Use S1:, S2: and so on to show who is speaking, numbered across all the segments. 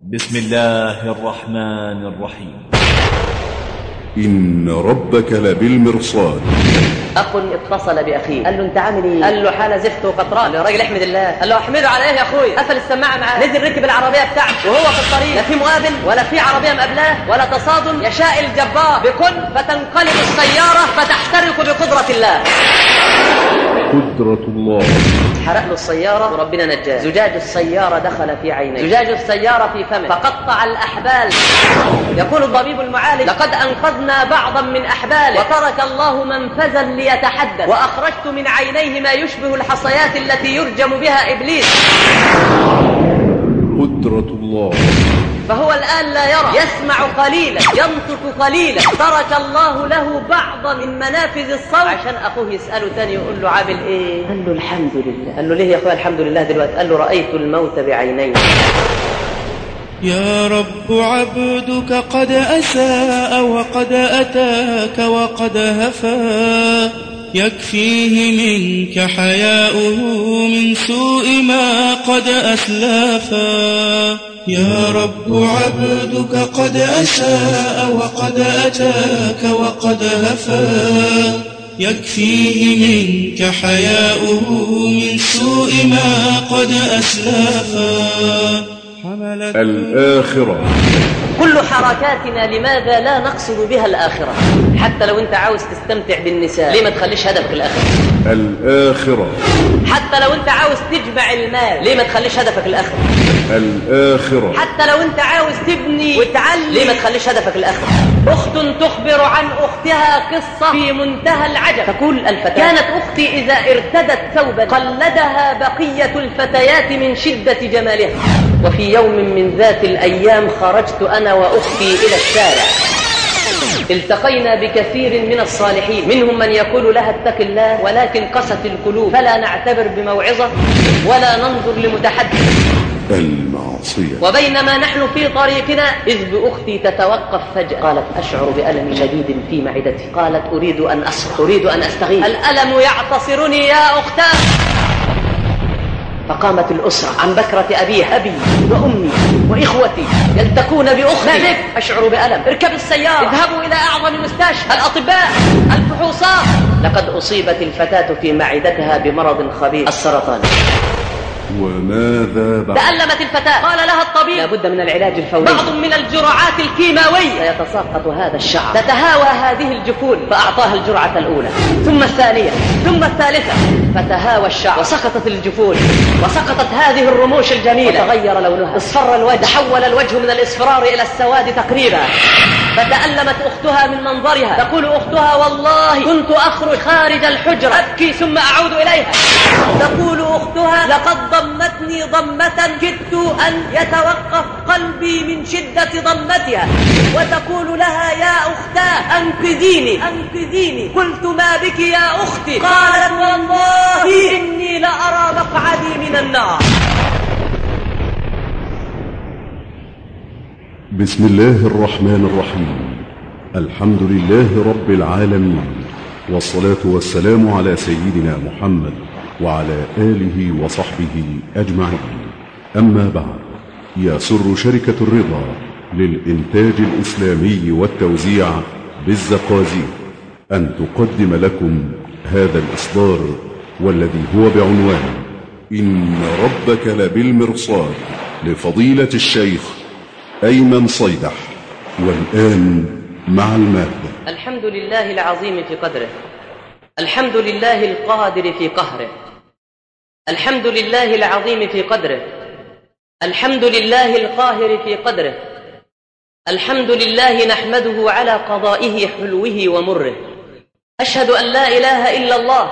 S1: بسم الله الرحمن الرحيم
S2: إن ربك لبالمرصاد
S3: اخ اتصل باخيه قال له انت عامل ايه قال له حاله زفت وقطران قال له يا راجل احمد الله قال له احمده على ايه يا اخويا قفل السماعه معاه نزل ركب العربيه بتاعته وهو في الطريق لا في مقابل ولا في عربيه مقابلاه ولا تصادم يشاء الجبار بكن فتنقلب السياره فتحترق بقدره الله
S2: قدرة الله
S3: حرق له السيارة وربنا نجاه زجاج السيارة دخل في عينيه زجاج السيارة في فمه فقطع الأحبال يقول الطبيب المعالج لقد أنقذنا بعضا من أحباله وترك الله منفذا ليتحدث وأخرجت من عينيه ما يشبه الحصيات التي يرجم بها إبليس
S2: قدرة الله
S3: فهو الآن لا يرى يسمع قليلا ينطق قليلا ترك الله له بعضا من منافذ الصوت عشان أخوه يسأله تاني يقول له عامل إيه قال له الحمد لله قال له ليه يا أخويا الحمد لله دلوقتي قال له رأيت الموت بعيني
S4: يا رب عبدك قد أساء وقد أتاك وقد هفا يكفيه منك حياؤه من سوء ما قد أسلافا يا رب عبدك قد أساء وقد أتاك وقد هفا يكفيه منك حياؤه من سوء ما قد أسلافا حملت
S2: الآخرة
S3: كل حركاتنا لماذا لا نقصد بها الآخرة حتى لو أنت عاوز تستمتع بالنساء ليه ما تخليش هدفك الآخرة
S2: الآخرة
S3: حتى لو أنت عاوز تجمع المال ليه ما تخليش هدفك الآخرة
S2: الآخرة
S3: حتى لو أنت عاوز تبني وتعلم ليه ما تخليش هدفك الآخرة أخت تخبر عن أختها قصة في منتهى العجب تقول الفتاة كانت أختي إذا ارتدت ثوبا قلدها بقية الفتيات من شدة جمالها وفي يوم من ذات الأيام خرجت أنا وأختي إلى الشارع التقينا بكثير من الصالحين منهم من يقول لها اتق الله ولكن قست القلوب فلا نعتبر بموعظة ولا ننظر لمتحدث
S2: المعصية
S3: وبينما نحن في طريقنا إذ بأختي تتوقف فجأة قالت أشعر بألم شديد في معدتي قالت أريد أن أصرخ أريد أن أستغيث الألم يعتصرني يا أختاه فقامت الأسرة عن بكرة أبيها أبي وأمي وإخوتي يلتقون بأختي ما بك أشعر بألم اركب السيارة اذهبوا إلى أعظم مستشفى الأطباء الفحوصات لقد أصيبت الفتاة في معدتها بمرض خبيث السرطان
S2: وماذا بعد
S3: تألمت الفتاة قال لها الطبيب لابد من العلاج الفوري بعض من الجرعات الكيماوية سيتساقط هذا الشعر تتهاوى هذه الجفون فأعطاها الجرعة الأولى ثم الثانية ثم الثالثة فتهاوى الشعر وسقطت الجفون وسقطت هذه الرموش الجميلة وتغير لونها اصفر الوجه تحول الوجه من الإصفرار إلى السواد تقريبا فتألمت أختها من منظرها تقول أختها والله كنت أخرج خارج الحجرة أبكي ثم أعود إليها تقول أختها لقد ضمتني ضمة كدت أن يتوقف قلبي من شدة ضمتها وتقول لها يا أختاه أنقذيني أنقذيني قلت ما بك يا أختي قالت والله إني لأرى مقعدي من النار
S2: بسم الله الرحمن الرحيم الحمد لله رب العالمين والصلاة والسلام على سيدنا محمد وعلى آله وصحبه أجمعين أما بعد يسر شركة الرضا للإنتاج الإسلامي والتوزيع بالزقازيق أن تقدم لكم هذا الإصدار والذي هو بعنوان إن ربك لبالمرصاد لفضيلة الشيخ أيمن صيدح والآن مع المادة
S3: الحمد لله العظيم في قدره الحمد لله القادر في قهره الحمد لله العظيم في قدره الحمد لله القاهر في قدره الحمد لله نحمده على قضائه حلوه ومره أشهد أن لا إله إلا الله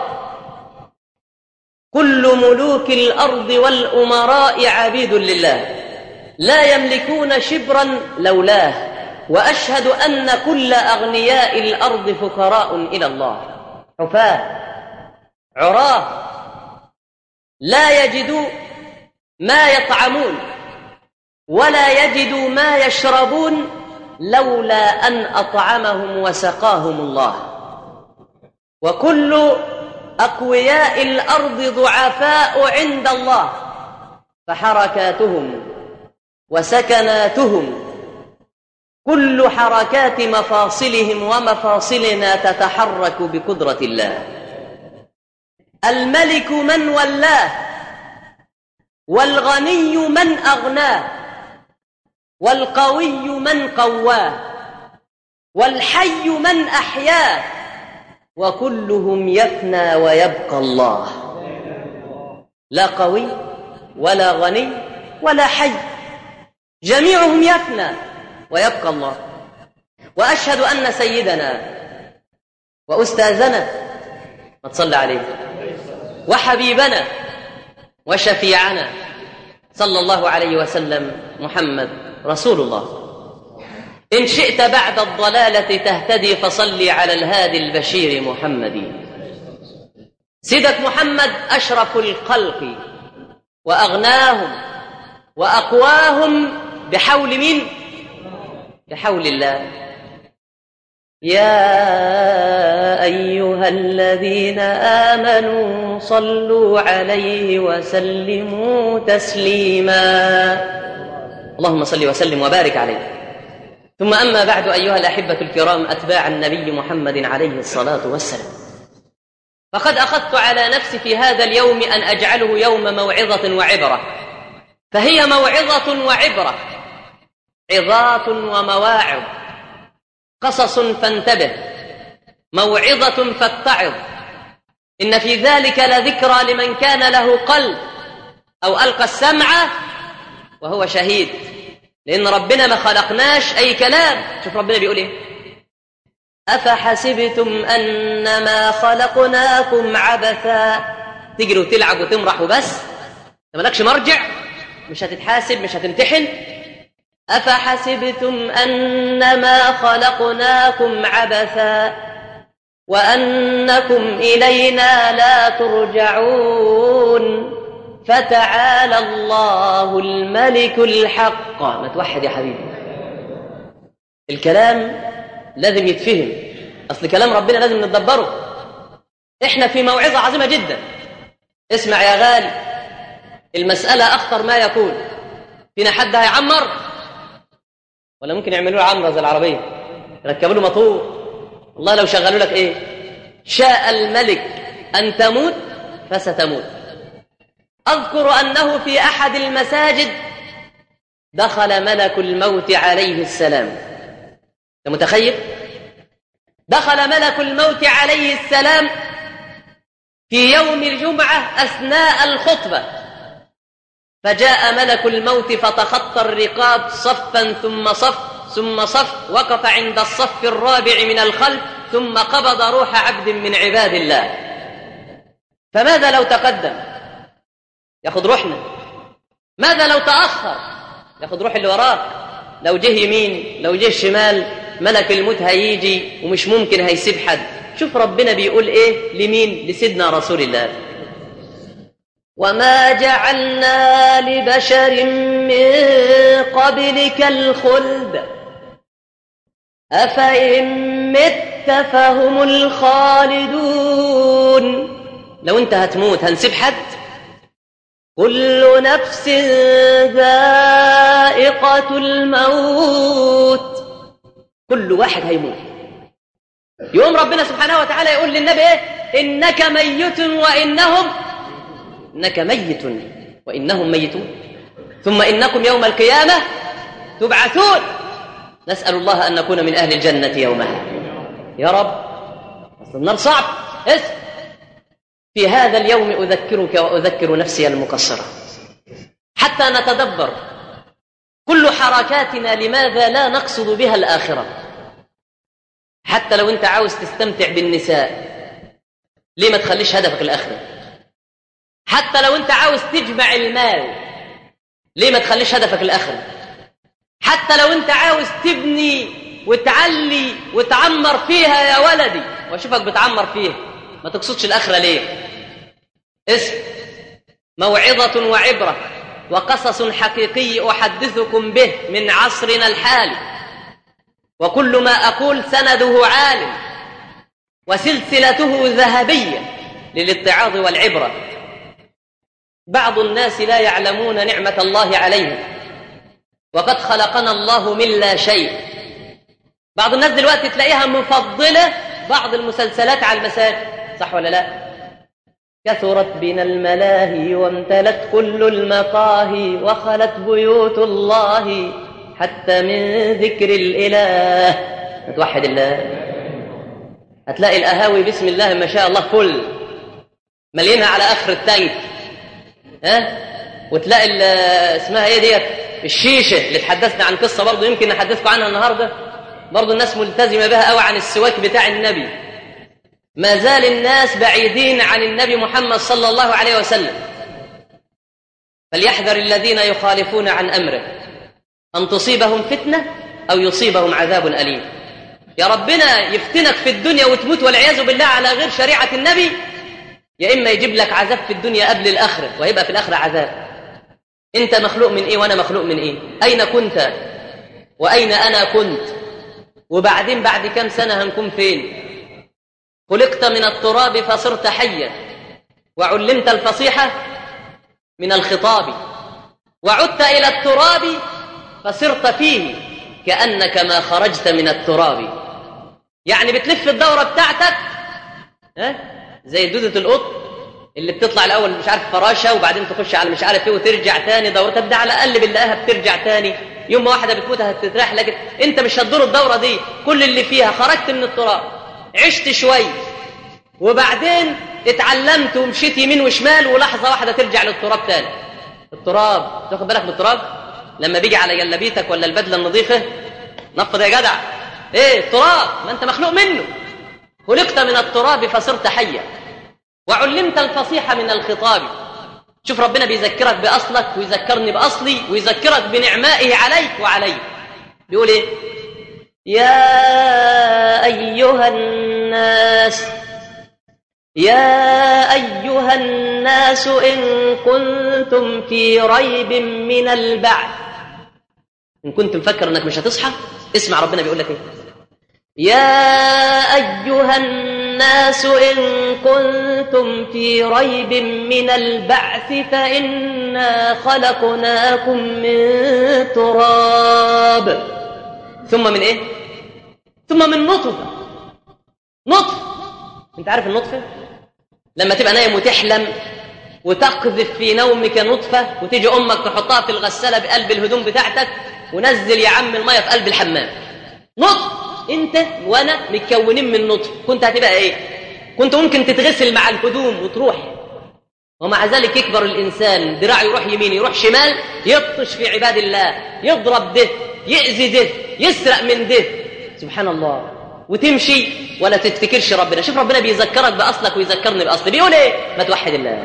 S3: كل ملوك الأرض والأمراء عبيد لله لا يملكون شبرا لولاه وأشهد أن كل أغنياء الأرض فقراء إلى الله حفاة عراه لا يجدوا ما يطعمون ولا يجدوا ما يشربون لولا أن أطعمهم وسقاهم الله وكل أقوياء الأرض ضعفاء عند الله فحركاتهم وسكناتهم كل حركات مفاصلهم ومفاصلنا تتحرك بقدرة الله الملك من ولاه والغني من أغناه والقوي من قواه والحي من أحياه وكلهم يفنى ويبقى الله لا قوي ولا غني ولا حي جميعهم يفنى ويبقى الله وأشهد أن سيدنا وأستاذنا ما تصلى عليه وحبيبنا وشفيعنا صلى الله عليه وسلم محمد رسول الله إن شئت بعد الضلالة تهتدي فصلي على الهادي البشير محمد سيدك محمد أشرف الخلق وأغناهم وأقواهم بحول من بحول الله يا أيها الذين آمنوا صلوا عليه وسلموا تسليما اللهم صل وسلم وبارك عليه ثم أما بعد أيها الأحبة الكرام أتباع النبي محمد عليه الصلاة والسلام فقد أخذت على نفسي في هذا اليوم أن أجعله يوم موعظة وعبرة فهي موعظة وعبرة عظات ومواعظ قصص فانتبه موعظة فاتعظ إن في ذلك لذكرى لمن كان له قلب أو ألقى السمع وهو شهيد لأن ربنا ما خلقناش أي كلام شوف ربنا بيقول إيه أفحسبتم أنما خلقناكم عبثا تجري وتلعب وتمرح وبس ما مالكش مرجع مش هتتحاسب مش هتمتحن أفحسبتم أنما خلقناكم عبثا وأنكم إلينا لا ترجعون فتعالى الله الملك الحق ما توحد يا حبيبي الكلام لازم يتفهم أصل كلام ربنا لازم نتدبره إحنا في موعظة عظيمة جدا اسمع يا غالي المسألة أخطر ما يكون فينا حد هيعمر ولا ممكن يعملوا له عمرة زي العربية يركبوا له موتور والله لو شغلوا لك إيه شاء الملك أن تموت فستموت أذكر أنه في أحد المساجد دخل ملك الموت عليه السلام أنت متخيل؟ دخل ملك الموت عليه السلام في يوم الجمعة أثناء الخطبة فجاء ملك الموت فتخطى الرقاب صفا ثم صف ثم صف وقف عند الصف الرابع من الخلف ثم قبض روح عبد من عباد الله فماذا لو تقدم ياخذ روحنا ماذا لو تأخر ياخذ روح اللي وراك لو جه يمين لو جه شمال ملك الموت هيجي ومش ممكن هيسيب حد شوف ربنا بيقول ايه لمين لسيدنا رسول الله وما جعلنا لبشر من قبلك الخلد أفإن مت فهم الخالدون لو انت هتموت هنسيب حد كل نفس ذائقة الموت كل واحد هيموت يوم ربنا سبحانه وتعالى يقول للنبي ايه انك ميت وانهم انك ميت وانهم ميتون ثم انكم يوم القيامه تبعثون نسال الله ان نكون من اهل الجنه يومها يا رب اصل النار صعب اسم في هذا اليوم اذكرك واذكر نفسي المقصره حتى نتدبر كل حركاتنا لماذا لا نقصد بها الاخره حتى لو انت عاوز تستمتع بالنساء ليه ما تخليش هدفك الاخره حتى لو انت عاوز تجمع المال ليه ما تخليش هدفك الاخره حتى لو انت عاوز تبني وتعلي وتعمر فيها يا ولدي واشوفك بتعمر فيها ما تقصدش الاخره ليه اسم موعظه وعبره وقصص حقيقي احدثكم به من عصرنا الحالي وكل ما اقول سنده عالم وسلسلته ذهبيه للاتعاظ والعبره بعض الناس لا يعلمون نعمه الله عليهم وقد خلقنا الله من لا شيء بعض الناس دلوقتي تلاقيها مفضلة بعض المسلسلات على المساجد صح ولا لا كثرت بنا الملاهي وامتلت كل المقاهي وخلت بيوت الله حتى من ذكر الإله توحد الله هتلاقي القهاوي بسم الله ما شاء الله فل مليانها على آخر التانك ها وتلاقي ال- اسمها ايه ديت الشيشه اللي تحدثنا عن قصه برضه يمكن نحدثكم عنها النهارده برضه الناس ملتزمه بها قوي عن السواك بتاع النبي ما زال الناس بعيدين عن النبي محمد صلى الله عليه وسلم فليحذر الذين يخالفون عن امره ان تصيبهم فتنه او يصيبهم عذاب اليم يا ربنا يفتنك في الدنيا وتموت والعياذ بالله على غير شريعه النبي يا اما يجيب لك عذاب في الدنيا قبل الاخره ويبقى في الاخره عذاب انت مخلوق من ايه وانا مخلوق من ايه اين كنت واين انا كنت وبعدين بعد كم سنه هنكون فين خلقت من التراب فصرت حيا وعلمت الفصيحه من الخطاب وعدت الى التراب فصرت فيه كانك ما خرجت من التراب يعني بتلف الدوره بتاعتك ها زي دودة القط اللي بتطلع الاول مش عارف فراشه وبعدين تخش على مش عارف ايه وترجع تاني دوره تبدا على الاقل بنلاقيها بترجع تاني يوم ما واحده بتموت هتتراح لكن انت مش هتدور الدوره دي كل اللي فيها خرجت من التراب عشت شوي وبعدين اتعلمت ومشيت يمين وشمال ولحظه واحده ترجع للتراب تاني التراب تاخد بالك من التراب لما بيجي على جلابيتك ولا البدله النظيفه نفض يا جدع ايه التراب ما انت مخلوق منه خلقت من التراب فصرت حيا وعلمت الفصيحة من الخطاب شوف ربنا بيذكرك بأصلك ويذكرني بأصلي ويذكرك بنعمائه عليك وعلي بيقول ايه يا أيها الناس يا أيها الناس إن كنتم في ريب من البعث إن كنت مفكر إنك مش هتصحى اسمع ربنا بيقول لك إيه يا أيها الناس إن كنتم في ريب من البعث فإنا خلقناكم من تراب ثم من إيه؟ ثم من نطفة نطفة أنت عارف النطفة؟ لما تبقى نايم وتحلم وتقذف في نومك نطفة وتيجي أمك تحطها في الغسالة بقلب الهدوم بتاعتك ونزل يا عم المية في قلب الحمام نطفة انت وانا متكونين من نطفه كنت هتبقى ايه كنت ممكن تتغسل مع الهدوم وتروح ومع ذلك يكبر الانسان ذراعه يروح يمين يروح شمال يبطش في عباد الله يضرب ده يأذي ده يسرق من ده سبحان الله وتمشي ولا تفتكرش ربنا شوف ربنا بيذكرك بأصلك ويذكرني بأصلي بيقول ايه ما توحد الله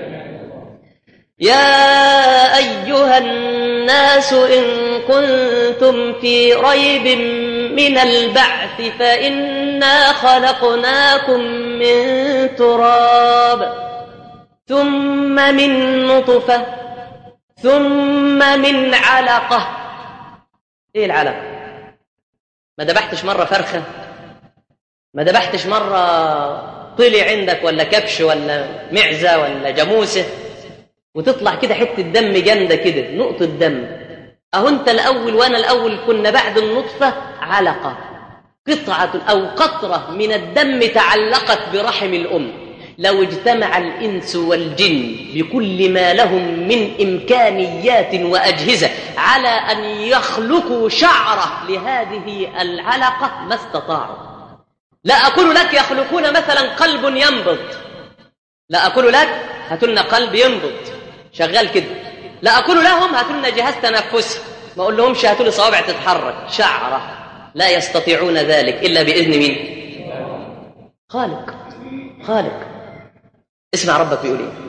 S3: يا أيها الناس إن كنتم في ريب من البعث فإنا خلقناكم من تراب ثم من نطفة ثم من علقة إيه العلقة؟ ما ذبحتش مرة فرخة ما ذبحتش مرة طلي عندك ولا كبش ولا معزة ولا جاموسة وتطلع كده حتة دم جامدة كده نقطة دم أهو أنت الأول وأنا الأول كنا بعد النطفة علقة قطعة أو قطرة من الدم تعلقت برحم الأم لو اجتمع الإنس والجن بكل ما لهم من إمكانيات وأجهزة على أن يخلقوا شعرة لهذه العلقة ما استطاعوا لا أقول لك يخلقون مثلا قلب ينبض لا أقول لك هاتوا لنا قلب ينبض شغال كده لا أقول لهم هاتوا لنا جهاز تنفسي ما أقول لهمش هاتوا لي صوابع تتحرك شعرة لا يستطيعون ذلك إلا بإذن مين خالق خالق اسمع ربك بيقول ايه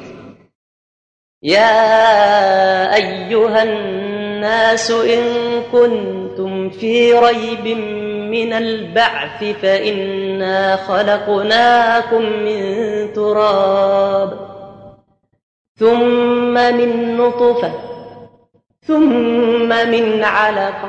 S3: يا أيها الناس إن كنتم في ريب من البعث فإنا خلقناكم من تراب ثم من نطفة ثم من علقة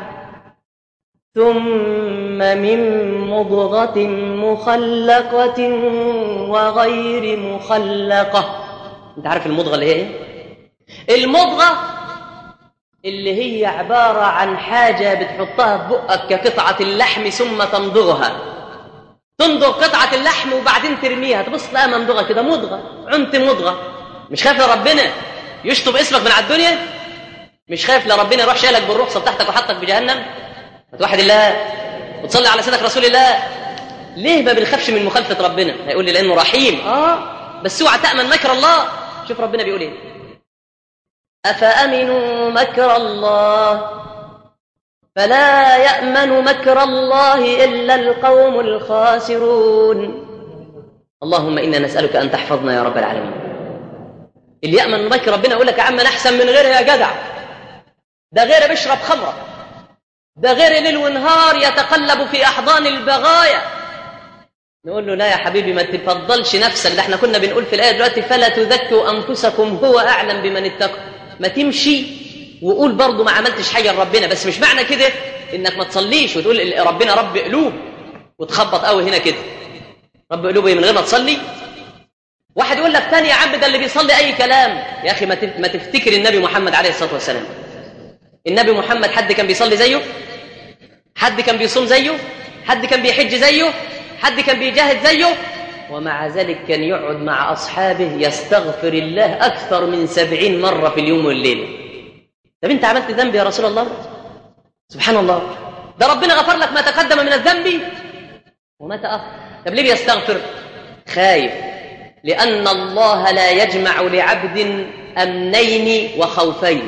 S3: ثم من مضغة مخلقة وغير مخلقة انت عارف المضغة اللي هي ايه المضغة اللي هي عبارة عن حاجة بتحطها في بقك كقطعة اللحم ثم تمضغها تمضغ قطعة اللحم وبعدين ترميها تبص تلاقيها ممضغة كده مضغة عنت مضغة مش خايف لربنا يشطب اسمك من على الدنيا مش خايف لربنا يروح شايلك بالرخصة بتاعتك وحطك بجهنم توحد الله وتصلي على سيدك رسول الله ليه ما بنخافش من مخالفة ربنا هيقول لي لأنه رحيم آه بس اوعى تأمن مكر الله شوف ربنا بيقول ايه أفأمنوا مكر الله فلا يأمن مكر الله إلا القوم الخاسرون اللهم إنا نسألك أن تحفظنا يا رب العالمين اللي يأمن مكر ربنا يقول لك يا عم أنا أحسن من غيره يا جدع ده غيره بيشرب خمرة ده غير ليل ونهار يتقلب في أحضان البغايا نقول له لا يا حبيبي ما تفضلش نفسك ده احنا كنا بنقول في الآية دلوقتي فلا تذكوا أنفسكم هو أعلم بمن اتقى ما تمشي وقول برضه ما عملتش حاجة لربنا بس مش معنى كده إنك ما تصليش وتقول ربنا رب قلوب وتخبط قوي هنا كده رب قلوب من غير ما تصلي واحد يقول لك تاني يا عم ده اللي بيصلي أي كلام يا أخي ما تفتكر النبي محمد عليه الصلاة والسلام النبي محمد حد كان بيصلي زيه حد كان بيصوم زيه حد كان بيحج زيه حد كان بيجاهد زيه ومع ذلك كان يقعد مع أصحابه يستغفر الله أكثر من سبعين مرة في اليوم والليلة طب أنت عملت ذنب يا رسول الله سبحان الله ده ربنا غفر لك ما تقدم من الذنب وما تأخر طب ليه بيستغفر خايف لأن الله لا يجمع لعبد أمنين وخوفين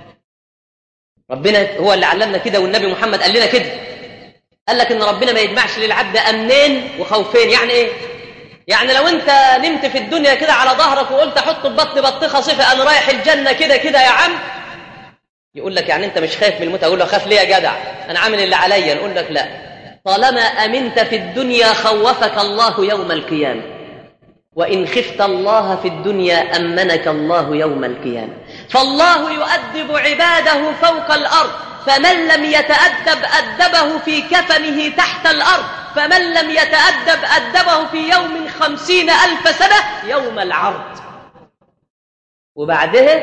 S3: ربنا هو اللي علمنا كده والنبي محمد قال لنا كده قال لك ان ربنا ما يجمعش للعبد امنين وخوفين يعني ايه يعني لو انت نمت في الدنيا كده على ظهرك وقلت احط ببطن بطيخه صفه انا رايح الجنه كده كده يا عم يقول لك يعني انت مش خايف من الموت اقول له خاف ليه يا جدع انا عامل اللي عليا نقول لك لا طالما امنت في الدنيا خوفك الله يوم القيامه وان خفت الله في الدنيا امنك الله يوم القيامه فالله يؤدب عباده فوق الارض فمن لم يتأدب أدبه في كفنه تحت الأرض فمن لم يتأدب أدبه في يوم خمسين ألف سنة يوم العرض وبعدها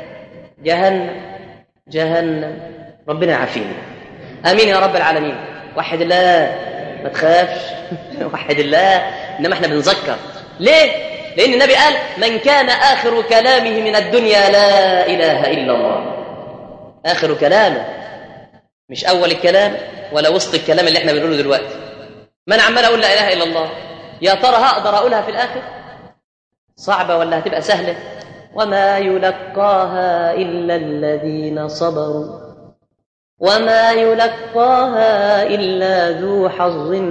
S3: جهنم جهنم ربنا يعافينا آمين يا رب العالمين وحد الله ما تخافش وحد الله إنما احنا بنذكر ليه؟ لأن النبي قال من كان آخر كلامه من الدنيا لا إله إلا الله آخر كلامه مش أول الكلام ولا وسط الكلام اللي احنا بنقوله دلوقتي ما أنا عمال أقول لا إله إلا الله يا ترى هقدر أقولها في الآخر صعبة ولا هتبقى سهلة وما يلقاها إلا الذين صبروا وما يلقاها إلا ذو حظ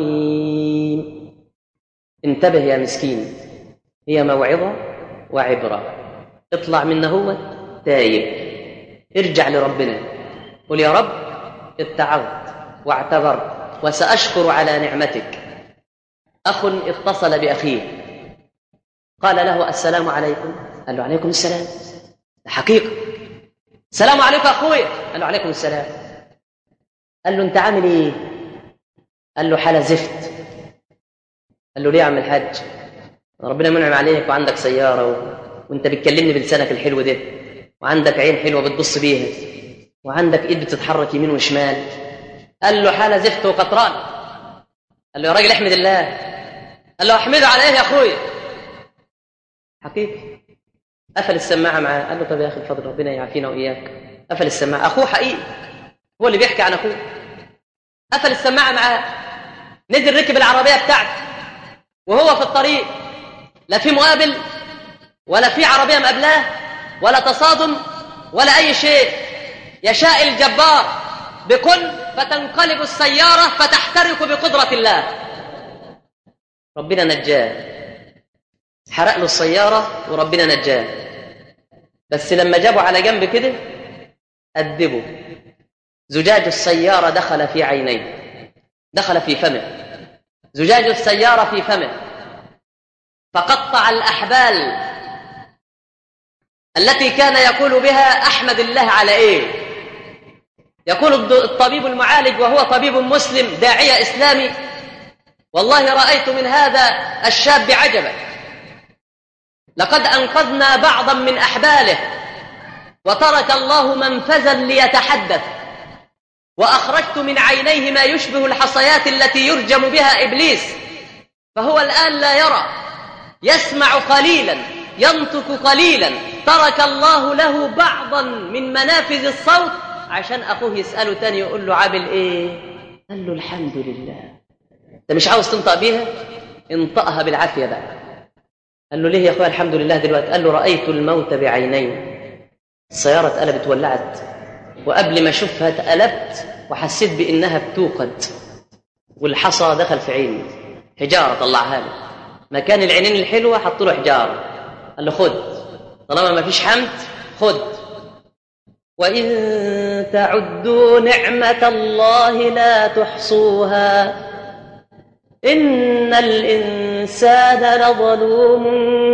S3: عظيم انتبه يا مسكين هي موعظة وعبرة اطلع من هو تايب ارجع لربنا قل يا رب اتعظت واعتبرت وسأشكر على نعمتك أخ اتصل بأخيه قال له السلام عليكم قال له عليكم السلام حقيقة السلام عليكم أخويا قال له عليكم السلام قال له أنت عامل إيه قال له حالة زفت قال له ليه يا عم الحاج ربنا منعم عليك وعندك سيارة و... وانت بتكلمني بلسانك الحلو ده وعندك عين حلوة بتبص بيها وعندك ايد بتتحرك يمين وشمال قال له حالة زفت وقطران قال له يا راجل احمد الله قال له احمده على ايه يا اخويا حقيقي قفل السماعة معاه قال له طب يا اخي الفضل ربنا يعافينا واياك قفل السماعة اخوه حقيقي هو اللي بيحكي عن اخوه قفل السماعة معاه نزل ركب العربية بتاعته وهو في الطريق لا في مقابل ولا في عربية مقابلاه ولا تصادم ولا أي شيء يشاء الجبار بكل فتنقلب السيارة فتحترق بقدرة الله ربنا نجاه حرق له السيارة وربنا نجاه بس لما جابوا على جنب كده أدبوا زجاج السيارة دخل في عينيه دخل في فمه زجاج السيارة في فمه فقطع الأحبال التي كان يقول بها أحمد الله على إيه يقول الطبيب المعالج وهو طبيب مسلم داعية إسلامي والله رأيت من هذا الشاب عجبا لقد أنقذنا بعضا من أحباله وترك الله منفذا ليتحدث وأخرجت من عينيه ما يشبه الحصيات التي يرجم بها إبليس فهو الآن لا يرى يسمع قليلا ينطق قليلا ترك الله له بعضا من منافذ الصوت عشان أخوه يسأله تاني يقول له عامل إيه قال له الحمد لله أنت مش عاوز تنطق بيها انطقها بالعافية بقى قال له ليه يا أخويا الحمد لله دلوقتي قال له رأيت الموت بعيني السيارة اتقلبت ولعت وقبل ما أشوفها اتقلبت وحسيت بإنها بتوقد والحصى دخل في عيني حجارة طلعها له مكان العينين الحلوة حط له حجارة قال له خد طالما ما فيش حمد خد وإن تعدوا نعمة الله لا تحصوها إن الإنسان لظلوم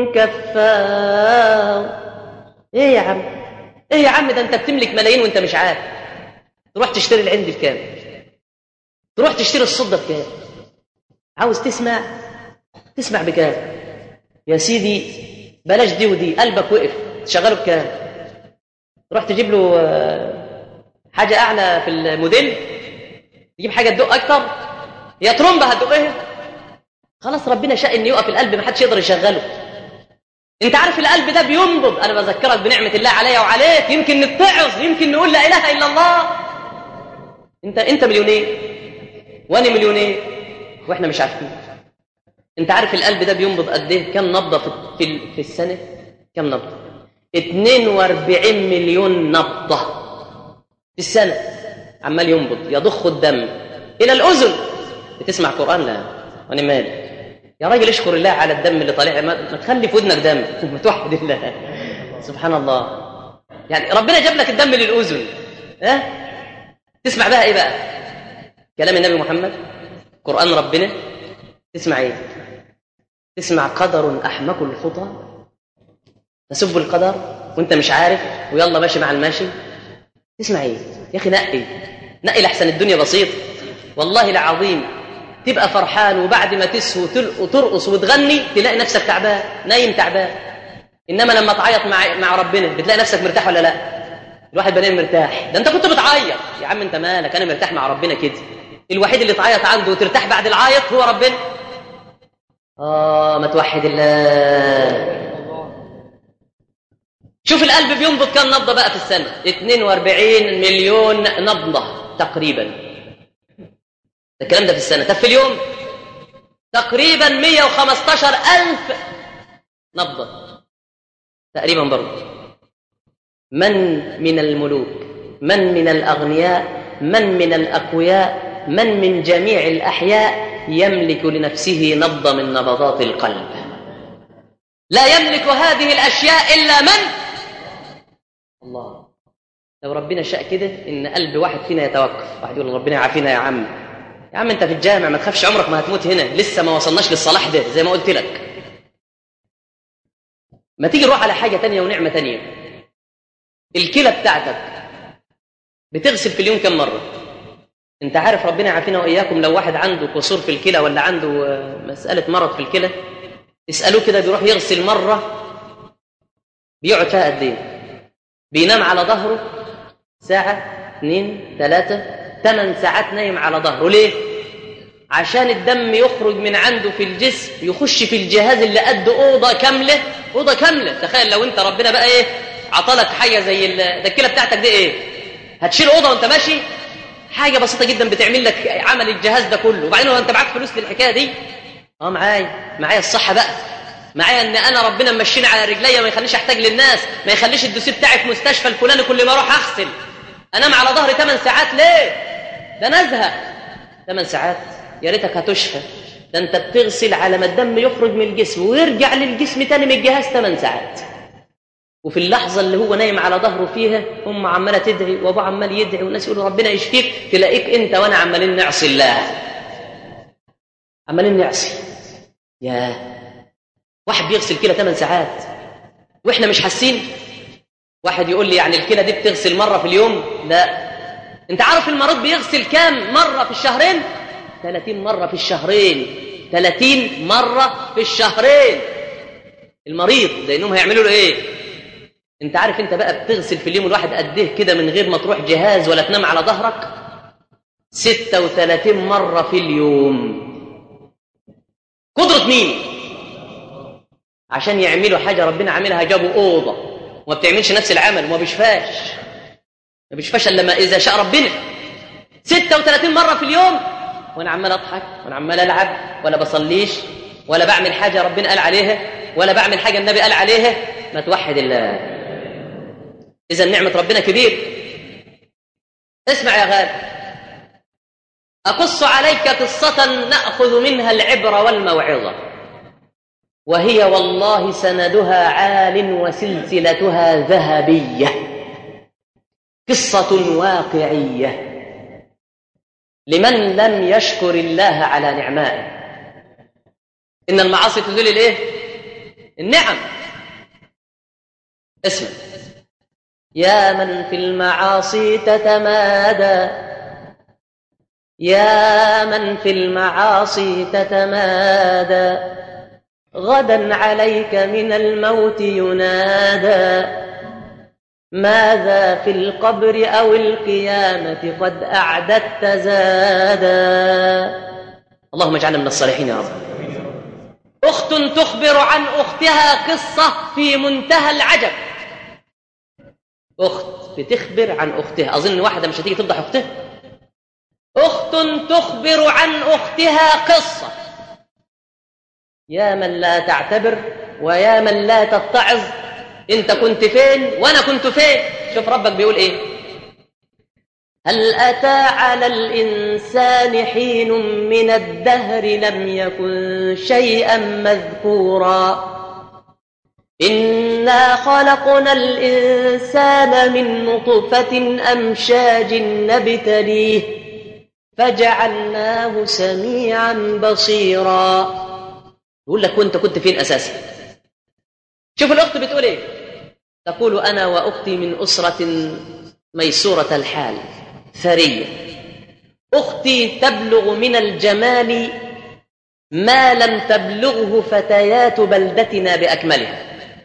S3: كفار إيه يا عم إيه يا عم ده أنت بتملك ملايين وأنت مش عارف تروح تشتري العند بكام تروح تشتري الصدة بكام عاوز تسمع تسمع بكام يا سيدي بلاش دي ودي قلبك وقف تشغله بكام تروح تجيب له حاجة أعلى في الموديل تجيب حاجة تدق أكتر يا ترومبة هتدقها خلاص ربنا شاء إن يقف القلب ما حدش يقدر يشغله أنت عارف القلب ده بينبض أنا بذكرك بنعمة الله عليا وعليك يمكن نتعظ يمكن نقول لا إله إلا الله أنت أنت مليونير وأنا مليونير وإحنا مش عارفين أنت عارف القلب ده بينبض قد إيه كم نبضة في في, في السنة كم نبضة 42 مليون نبضة في السنة عمال ينبض يضخ الدم إلى الأذن بتسمع قرآن لا وأنا مالي يا راجل اشكر الله على الدم اللي طالع ما, ما تخلي في ودنك دم ما توحد الله سبحان الله يعني ربنا جاب لك الدم للأذن ها أه؟ تسمع بها إيه بقى كلام النبي محمد قرآن ربنا تسمع إيه تسمع قدر أحمق الخطى تسب القدر وانت مش عارف ويلا ماشي مع الماشي تسمع ايه يا اخي نقي نقي لحسن الدنيا بسيط والله العظيم تبقى فرحان وبعد ما تسهو وترقص وتغني تلاقي نفسك تعبان نايم تعبان انما لما تعيط مع مع ربنا بتلاقي نفسك مرتاح ولا لا الواحد بنام مرتاح ده انت كنت بتعيط يا عم انت مالك انا مرتاح مع ربنا كده الوحيد اللي تعيط عنده وترتاح بعد العيط هو ربنا اه ما توحد الله شوف القلب بينبض كم نبضة بقى في السنة 42 مليون نبضة تقريبا ده الكلام ده في السنة طب في اليوم تقريبا 115 ألف نبضة تقريبا برضه من من الملوك من من الأغنياء من من الأقوياء من من جميع الأحياء يملك لنفسه نبضة من نبضات القلب لا يملك هذه الأشياء إلا من الله لو ربنا شاء كده ان قلب واحد فينا يتوقف واحد يقول ربنا يعافينا يا عم يا عم انت في الجامع ما تخافش عمرك ما هتموت هنا لسه ما وصلناش للصلاح ده زي ما قلت لك ما تيجي نروح على حاجة تانية ونعمة تانية الكلى بتاعتك بتغسل في اليوم كم مرة انت عارف ربنا يعافينا وإياكم لو واحد عنده قصور في الكلى ولا عنده مسألة مرض في الكلى اسألوه كده بيروح يغسل مرة بيقعد فيها قد ايه بينام على ظهره ساعة اثنين ثلاثة ثمان ساعات نايم على ظهره ليه؟ عشان الدم يخرج من عنده في الجسم يخش في الجهاز اللي قد أوضة كاملة أوضة كاملة تخيل لو أنت ربنا بقى إيه عطلك حاجة زي ده الكلى بتاعتك دي إيه؟ هتشيل أوضة وأنت ماشي حاجة بسيطة جدا بتعمل لك عمل الجهاز ده كله وبعدين لو أنت معاك فلوس للحكاية دي أه معايا معايا الصحة بقى معايا ان انا ربنا ممشيني على رجليا ما يخليش احتاج للناس ما يخليش الدوسي بتاعي في مستشفى الفلاني كل ما اروح اغسل انام على ظهري 8 ساعات ليه ده نزهق 8 ساعات يا ريتك هتشفى ده انت بتغسل على ما الدم يخرج من الجسم ويرجع للجسم تاني من الجهاز 8 ساعات وفي اللحظة اللي هو نايم على ظهره فيها أم عمالة تدعي وأبوه عمال يدعي والناس يقولوا ربنا يشفيك تلاقيك أنت وأنا عمالين نعصي الله عمالين نعصي ياه واحد بيغسل كلى 8 ساعات واحنا مش حاسين واحد يقول لي يعني الكلى دي بتغسل مره في اليوم لا انت عارف المريض بيغسل كام مره في الشهرين 30 مره في الشهرين 30 مره في الشهرين المريض لانهم هيعملوا له ايه انت عارف انت بقى بتغسل في اليوم الواحد قد ايه كده من غير ما تروح جهاز ولا تنام على ظهرك 36 مرة في اليوم قدرة مين عشان يعملوا حاجة ربنا عاملها جابوا أوضة وما بتعملش نفس العمل وما بيشفاش ما بيشفاش إلا ما إذا شاء ربنا 36 مرة في اليوم وأنا عمال أضحك وأنا عمال ألعب ولا بصليش ولا بعمل حاجة ربنا قال عليها ولا بعمل حاجة النبي قال عليها ما توحد الله إذا نعمة ربنا كبير اسمع يا غالي أقص عليك قصة نأخذ منها العبرة والموعظة وهي والله سندها عال وسلسلتها ذهبية قصة واقعية لمن لم يشكر الله على نعمائه إن المعاصي تزول الإيه؟ النعم اسمع يا من في المعاصي تتمادى يا من في المعاصي تتمادى غدا عليك من الموت ينادى ماذا في القبر أو القيامة قد أعددت زادا اللهم اجعلنا من الصالحين يا رب أخت تخبر عن أختها قصة في منتهى العجب أخت بتخبر عن أختها أظن واحدة مش هتيجي تفضح أختها أخت تخبر عن أختها قصة يا من لا تعتبر ويا من لا تتعظ أنت كنت فين وأنا كنت فين شوف ربك بيقول إيه هل أتى على الإنسان حين من الدهر لم يكن شيئا مذكورا إنا خلقنا الإنسان من نطفة أمشاج نبتليه فجعلناه سميعا بصيرا يقول لك وانت كنت فين اساسا شوف الاخت بتقول ايه تقول انا واختي من اسره ميسوره الحال ثريه اختي تبلغ من الجمال ما لم تبلغه فتيات بلدتنا باكملها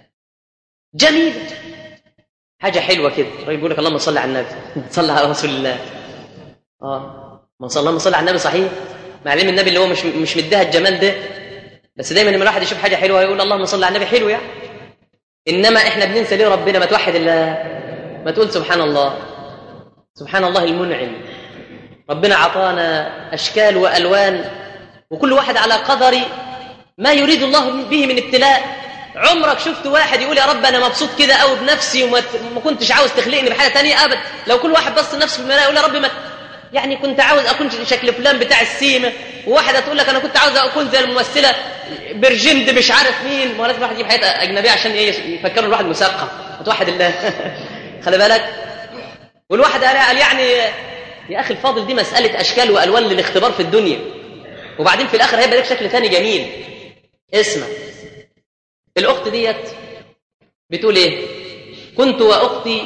S3: جميل حاجه حلوه كده الراجل بيقول لك اللهم صل على النبي صلى على رسول الله اه ما صلى الله صلى على النبي صحيح مع علم النبي اللي هو مش مش مديها الجمال ده بس دايما لما الواحد يشوف حاجه حلوه يقول اللهم صل على النبي حلو يعني انما احنا بننسى ليه ربنا ما توحد الله ما تقول سبحان الله سبحان الله المنعم ربنا عطانا اشكال والوان وكل واحد على قدر ما يريد الله به من ابتلاء عمرك شفت واحد يقول يا رب انا مبسوط كده قوي بنفسي وما ما كنتش عاوز تخلقني بحاجه ثانيه ابدا لو كل واحد بص لنفسه في المرايه يقول يا رب ما يعني كنت عاوز اكون شكل فلان بتاع السيمه وواحده تقول لك انا كنت عاوز اكون زي الممثله برجند مش عارف مين ما لازم الواحد يجيب حياه اجنبيه عشان ايه يفكروا الواحد مثقف وتوحد الله خلي بالك والواحد قال يعني يا اخي الفاضل دي مساله اشكال والوان للاختبار في الدنيا وبعدين في الاخر هيبقى لك شكل ثاني جميل اسمع الاخت ديت بتقول ايه كنت واختي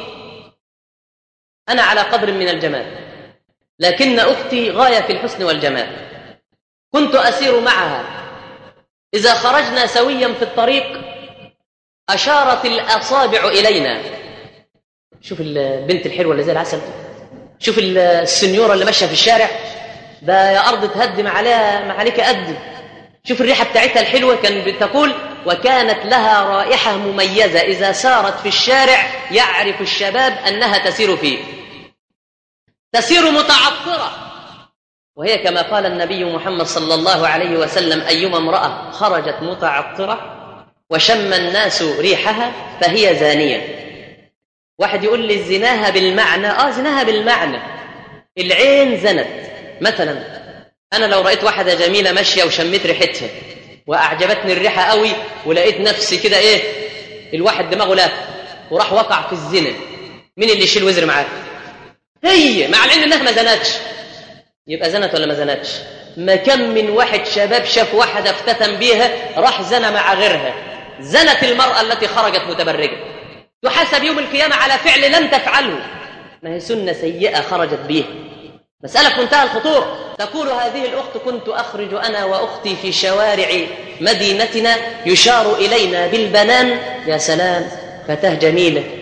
S3: انا على قدر من الجمال لكن أختي غاية في الحسن والجمال كنت أسير معها إذا خرجنا سويا في الطريق أشارت الأصابع إلينا شوف البنت الحلوة اللي زي العسل شوف السنيورة اللي ماشية في الشارع ده يا أرض تهدم عليها ما عليك قد شوف الريحة بتاعتها الحلوة كان بتقول وكانت لها رائحة مميزة إذا سارت في الشارع يعرف الشباب أنها تسير فيه تسير متعطرة وهي كما قال النبي محمد صلى الله عليه وسلم أيما امرأة خرجت متعطرة وشم الناس ريحها فهي زانية واحد يقول لي زناها بالمعنى آه زناها بالمعنى العين زنت مثلا أنا لو رأيت واحدة جميلة ماشية وشميت ريحتها وأعجبتني الريحة قوي ولقيت نفسي كده إيه الواحد دماغه لاف وراح وقع في الزنا مين اللي يشيل وزر معاه هي مع العلم انها ما زنتش يبقى زنت ولا ما زنتش ما كم من واحد شباب شاف واحدة افتتن بيها راح زنى مع غيرها زنت المرأة التي خرجت متبرجة تحاسب يوم القيامة على فعل لم تفعله ما هي سنة سيئة خرجت بيها مسألة في منتهى الخطورة تقول هذه الأخت كنت أخرج أنا وأختي في شوارع مدينتنا يشار إلينا بالبنان يا سلام فتاة جميلة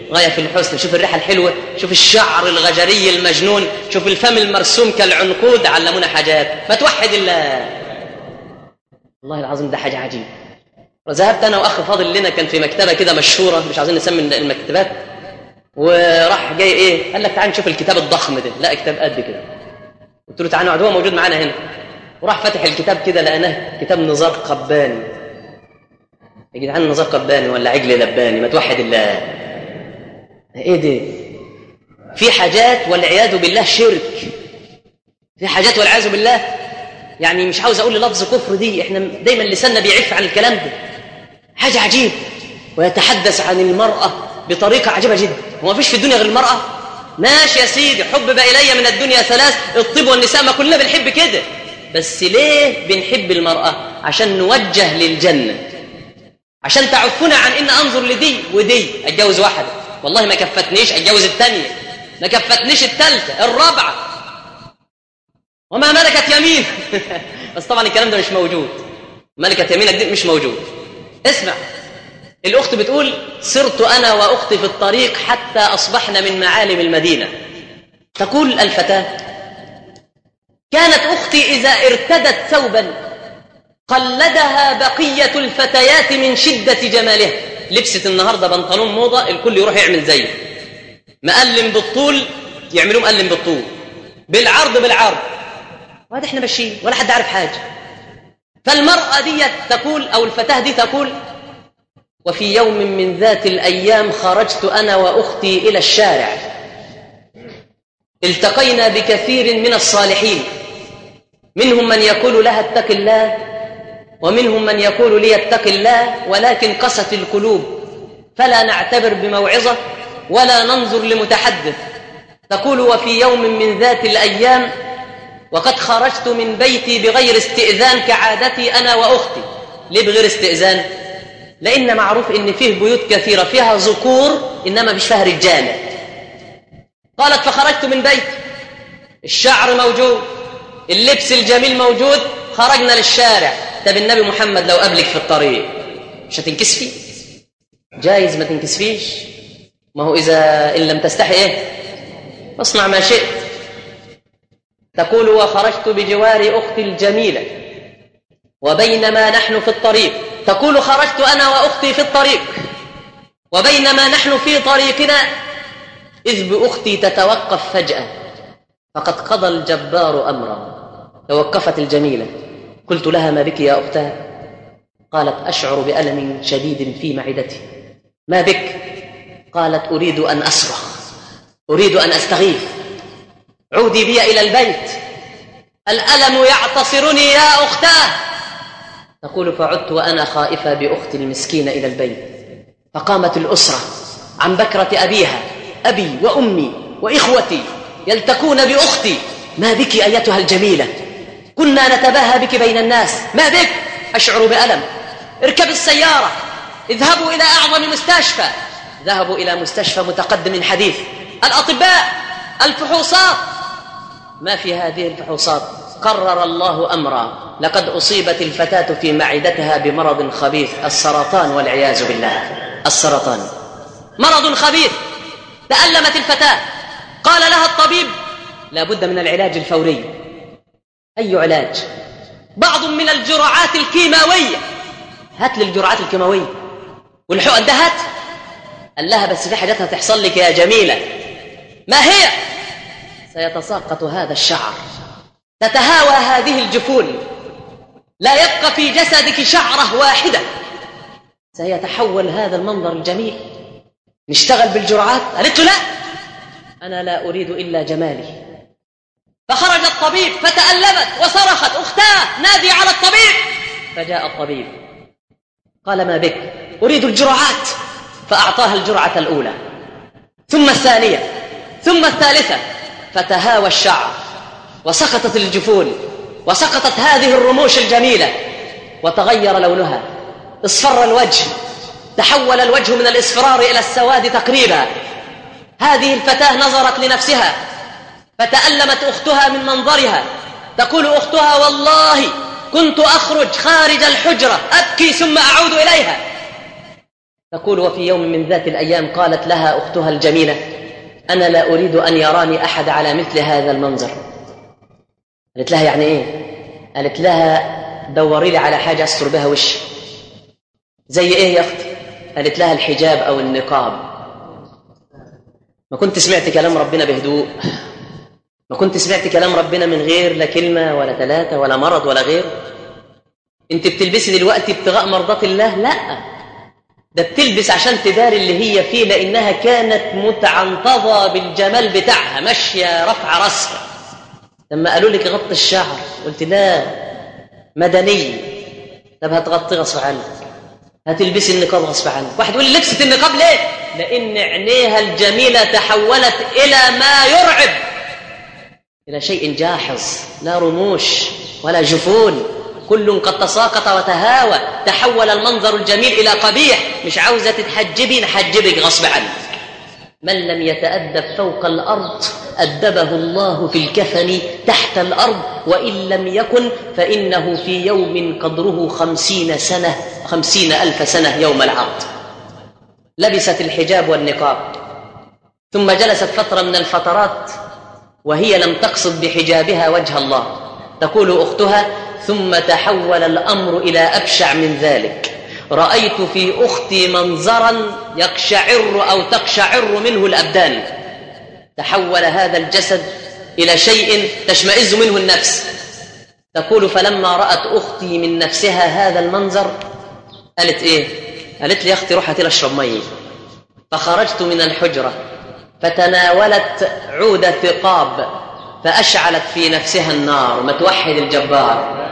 S3: غاية في الحسن شوف الريحة الحلوة شوف الشعر الغجري المجنون شوف الفم المرسوم كالعنقود علمونا حاجات ما توحد الله والله العظيم ده حاجة عجيبة ذهبت أنا وأخ فاضل لنا كان في مكتبة كده مشهورة مش عايزين نسمي المكتبات وراح جاي إيه قال لك تعال نشوف الكتاب الضخم ده لا كتاب قد كده قلت له تعال نقعد هو موجود معانا هنا وراح فتح الكتاب كده لقيناه كتاب نزار قباني يا جدعان نزار قباني ولا عجل لباني ما توحد الله ايه ده في حاجات والعياذ بالله شرك في حاجات والعياذ بالله يعني مش عاوز اقول لفظ كفر دي احنا دايما لساننا بيعف عن الكلام ده حاجه عجيب ويتحدث عن المراه بطريقه عجيبه جدا هو ما فيش في الدنيا غير المراه ماشي يا سيدي حبب الي من الدنيا ثلاث الطب والنساء ما كلنا بنحب كده بس ليه بنحب المراه عشان نوجه للجنه عشان تعفنا عن ان انظر لدي ودي اتجوز واحده والله ما كفتنيش اتجوز الثانيه ما كفتنيش الثالثه الرابعه وما ملكت يمين بس طبعا الكلام ده مش موجود ملكت يمينك دي مش موجود اسمع الاخت بتقول صرت انا واختي في الطريق حتى اصبحنا من معالم المدينه تقول الفتاه كانت اختي اذا ارتدت ثوبا قلدها بقيه الفتيات من شده جمالها لبست النهارده بنطلون موضه الكل يروح يعمل زيه مقلم بالطول يعملوه مقلم بالطول بالعرض بالعرض وهذا احنا ماشيين ولا حد عارف حاجه فالمراه دي تقول او الفتاه دي تقول وفي يوم من ذات الايام خرجت انا واختي الى الشارع التقينا بكثير من الصالحين منهم من يقول لها اتق الله ومنهم من يقول لي اتق الله ولكن قست القلوب فلا نعتبر بموعظه ولا ننظر لمتحدث تقول وفي يوم من ذات الايام وقد خرجت من بيتي بغير استئذان كعادتي انا واختي ليه بغير استئذان لان معروف ان فيه بيوت كثيره فيها ذكور انما مش فيها رجاله قالت فخرجت من بيتي الشعر موجود اللبس الجميل موجود خرجنا للشارع طب النبي محمد لو قابلك في الطريق مش هتنكسفي جايز ما تنكسفيش ما هو اذا ان لم تستحي ايه اصنع ما شئت تقول وخرجت بجوار اختي الجميله وبينما نحن في الطريق تقول خرجت انا واختي في الطريق وبينما نحن في طريقنا اذ باختي تتوقف فجاه فقد قضى الجبار امرا توقفت الجميله قلت لها ما بك يا اختاه قالت اشعر بالم شديد في معدتي ما بك قالت اريد ان اصرخ اريد ان استغيث عودي بي الى البيت الالم يعتصرني يا اختاه تقول فعدت وانا خائفه باختي المسكينه الى البيت فقامت الاسره عن بكره ابيها ابي وامي واخوتي يلتقون باختي ما بك ايتها الجميله كنا نتباهى بك بين الناس ما بك اشعر بالم اركب السياره اذهبوا الى اعظم مستشفى ذهبوا الى مستشفى متقدم حديث الاطباء الفحوصات ما في هذه الفحوصات قرر الله امرا لقد اصيبت الفتاه في معدتها بمرض خبيث السرطان والعياذ بالله السرطان مرض خبيث تالمت الفتاه قال لها الطبيب لا بد من العلاج الفوري اي علاج بعض من الجرعات الكيماويه هات لي الجرعات الكيماويه والحقن ده هات قال لها بس في حاجات هتحصل لك يا جميله ما هي سيتساقط هذا الشعر تتهاوى هذه الجفون لا يبقى في جسدك شعره واحده سيتحول هذا المنظر الجميل نشتغل بالجرعات قالت له لا انا لا اريد الا جمالي فخرج الطبيب فتألمت وصرخت اختاه نادي على الطبيب فجاء الطبيب قال ما بك اريد الجرعات فاعطاها الجرعه الاولى ثم الثانيه ثم الثالثه فتهاوى الشعر وسقطت الجفون وسقطت هذه الرموش الجميله وتغير لونها اصفر الوجه تحول الوجه من الاصفرار الى السواد تقريبا هذه الفتاه نظرت لنفسها فتالمت اختها من منظرها تقول اختها والله كنت اخرج خارج الحجره ابكي ثم اعود اليها تقول وفي يوم من ذات الأيام قالت لها أختها الجميلة أنا لا أريد أن يراني أحد على مثل هذا المنظر قالت لها يعني إيه قالت لها دوري لي على حاجة أستر بها وشي زي إيه يا أختي قالت لها الحجاب أو النقاب ما كنت سمعت كلام ربنا بهدوء ما كنت سمعت كلام ربنا من غير لا كلمة ولا ثلاثة ولا مرض ولا غير انت بتلبسي دلوقتي ابتغاء مرضات الله لا ده بتلبس عشان تداري اللي هي فيه لانها كانت متعنطظه بالجمال بتاعها ماشيه رفع راسها لما قالوا لك غطي الشعر قلت لا مدنيه طب هتغطي غصب عنك هتلبسي النقاب غصب عنك واحد يقول لي لبست النقاب ليه لان عينيها الجميله تحولت الى ما يرعب الى شيء جاحظ لا رموش ولا جفون كل قد تساقط وتهاوى تحول المنظر الجميل إلى قبيح مش عاوزة تتحجبي نحجبك غصب عنك من لم يتأدب فوق الأرض أدبه الله في الكفن تحت الأرض وإن لم يكن فإنه في يوم قدره خمسين سنة خمسين ألف سنة يوم العرض لبست الحجاب والنقاب ثم جلست فترة من الفترات وهي لم تقصد بحجابها وجه الله تقول أختها ثم تحول الامر الى ابشع من ذلك رايت في اختي منظرا يقشعر او تقشعر منه الابدان تحول هذا الجسد الى شيء تشمئز منه النفس تقول فلما رات اختي من نفسها هذا المنظر قالت ايه قالت لي يا اختي روح هاتي اشرب ميه فخرجت من الحجره فتناولت عود ثقاب فاشعلت في نفسها النار ما توحد الجبار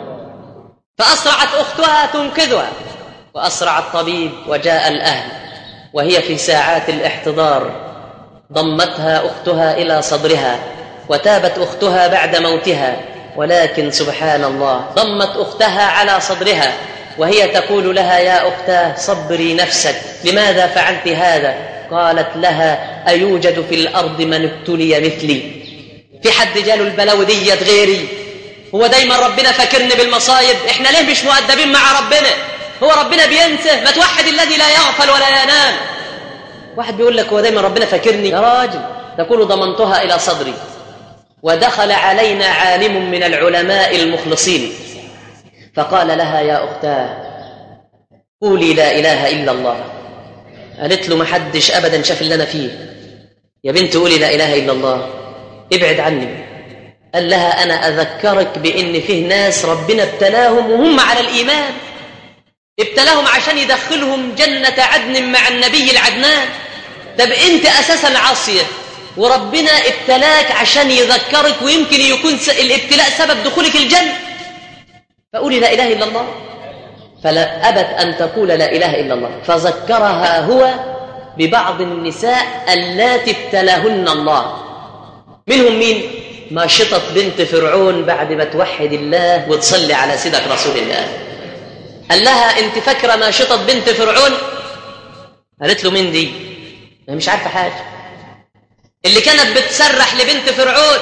S3: فأسرعت أختها تنقذها وأسرع الطبيب وجاء الأهل وهي في ساعات الاحتضار ضمتها أختها إلى صدرها وتابت أختها بعد موتها ولكن سبحان الله ضمت أختها على صدرها وهي تقول لها يا أختاه صبري نفسك لماذا فعلت هذا قالت لها أيوجد في الأرض من ابتلي مثلي في حد جاله البلاوي ديت غيري هو دايما ربنا فاكرني بالمصايب احنا ليه مش مؤدبين مع ربنا هو ربنا بينسى ما توحد الذي لا يغفل ولا ينام واحد بيقول لك هو دايما ربنا فاكرني يا راجل تقول ضمنتها الى صدري ودخل علينا عالم من العلماء المخلصين فقال لها يا اختاه قولي لا اله الا الله قالت له ما حدش ابدا شاف اللي انا فيه يا بنت قولي لا اله الا الله ابعد عني قال لها أنا أذكرك بإن فيه ناس ربنا ابتلاهم وهم على الإيمان ابتلاهم عشان يدخلهم جنة عدن مع النبي العدنان طب أنت أساسا عاصية وربنا ابتلاك عشان يذكرك ويمكن يكون الابتلاء سبب دخولك الجنة فقولي لا إله إلا الله فلا أبت أن تقول لا إله إلا الله فذكرها هو ببعض النساء اللاتي ابتلاهن الله منهم مين؟ ماشطة بنت فرعون بعد ما توحد الله وتصلي على سيدك رسول الله قال لها انت فاكره ماشطة بنت فرعون قالت له مين دي انا مش عارفه حاجه اللي كانت بتسرح لبنت فرعون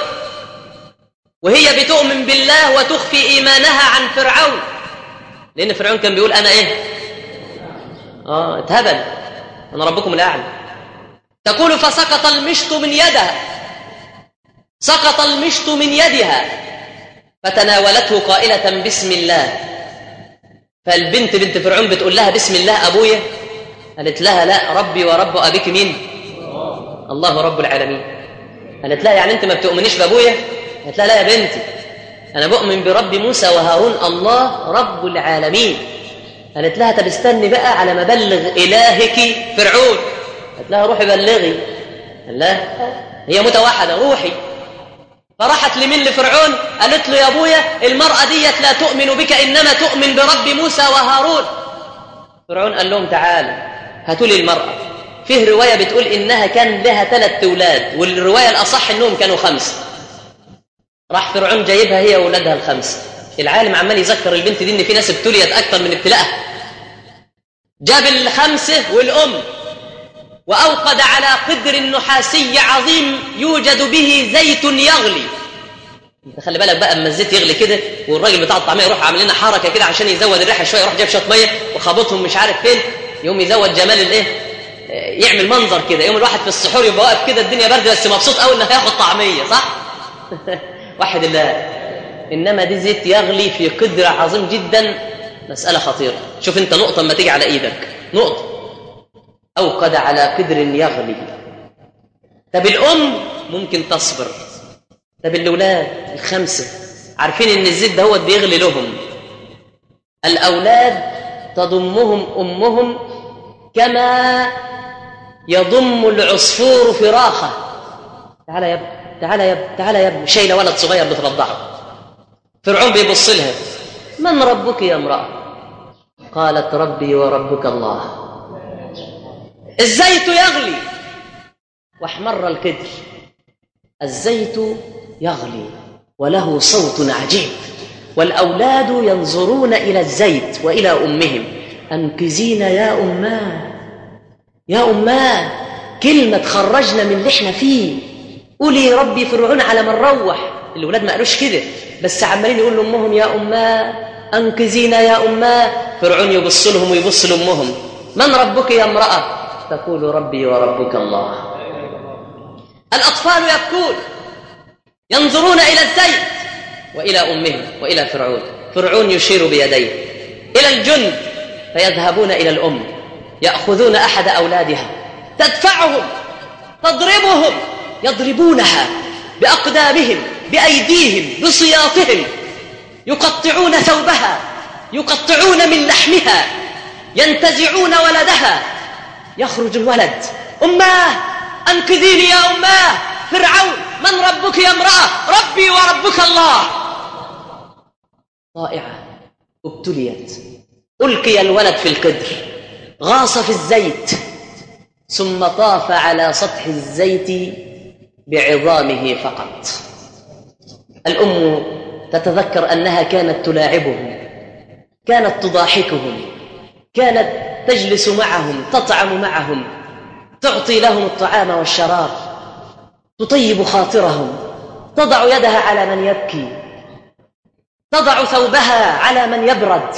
S3: وهي بتؤمن بالله وتخفي ايمانها عن فرعون لان فرعون كان بيقول انا ايه اه اتهبل انا ربكم الاعلى تقول فسقط المشط من يدها سقط المشط من يدها فتناولته قائلة بسم الله فالبنت بنت فرعون بتقول لها بسم الله أبويا قالت لها لا ربي ورب أبيك مين الله رب العالمين قالت لها يعني أنت ما بتؤمنيش بأبويا قالت لها لا يا بنتي أنا بؤمن برب موسى وهارون الله رب العالمين قالت لها طب استني بقى على ما بلغ إلهك فرعون قالت لها روحي بلغي قال لها هي متوحدة روحي فراحت لمن لفرعون قالت له يا ابويا المرأة ديت لا تؤمن بك إنما تؤمن برب موسى وهارون فرعون قال لهم تعالوا هاتوا لي المرأة فيه رواية بتقول إنها كان لها ثلاث أولاد والرواية الأصح إنهم كانوا خمسة راح فرعون جايبها هي وأولادها الخمسة العالم عمال يذكر البنت دي إن في ناس ابتليت أكثر من ابتلاءها جاب الخمسة والأم وأوقد على قدر نحاسي عظيم يوجد به زيت يغلي انت خلي بالك بقى اما الزيت يغلي كده والراجل بتاع الطعميه يروح عامل لنا حركه كده عشان يزود الريحه شويه يروح جايب شويه ميه وخابطهم مش عارف فين يوم يزود جمال الايه يعمل منظر كده يوم الواحد في السحور يبقى واقف كده الدنيا برد بس مبسوط قوي انه هياخد طعميه صح واحد الله انما دي زيت يغلي في قدر عظيم جدا مساله خطيره شوف انت نقطه اما تيجي على ايدك نقطه اوقد على قدر يغلي طب الام ممكن تصبر طب الاولاد الخمسه عارفين ان الزيت ده هو بيغلي لهم الاولاد تضمهم امهم كما يضم العصفور فراخه تعال يا ابني تعال يا ابني تعال يا ابني شايله ولد صغير بترضعه فرعون بيبص لها من ربك يا امراه قالت ربي وربك الله الزيت يغلي واحمر الكدر الزيت يغلي وله صوت عجيب والاولاد ينظرون الى الزيت والى امهم انقذينا يا اماه يا اماه كلمه تخرجنا من اللي احنا فيه قولي ربي فرعون على ما نروح الاولاد ما قالوش كده بس عمالين يقولوا لامهم يا اماه انقذينا يا اماه فرعون يبص لهم ويبص لامهم من ربك يا امراه تقول ربي وربك الله الاطفال يبكون ينظرون الى الزيت والى امهم والى فرعون فرعون يشير بيديه الى الجند فيذهبون الى الام ياخذون احد اولادها تدفعهم تضربهم يضربونها باقدامهم بايديهم بسياطهم يقطعون ثوبها يقطعون من لحمها ينتزعون ولدها يخرج الولد اماه انقذيني يا اماه فرعون من ربك يا امراه ربي وربك الله ضائعه ابتليت القي الولد في القدر غاص في الزيت ثم طاف على سطح الزيت بعظامه فقط الام تتذكر انها كانت تلاعبهم كانت تضاحكهم كانت تجلس معهم تطعم معهم تعطي لهم الطعام والشراب تطيب خاطرهم تضع يدها على من يبكي تضع ثوبها على من يبرد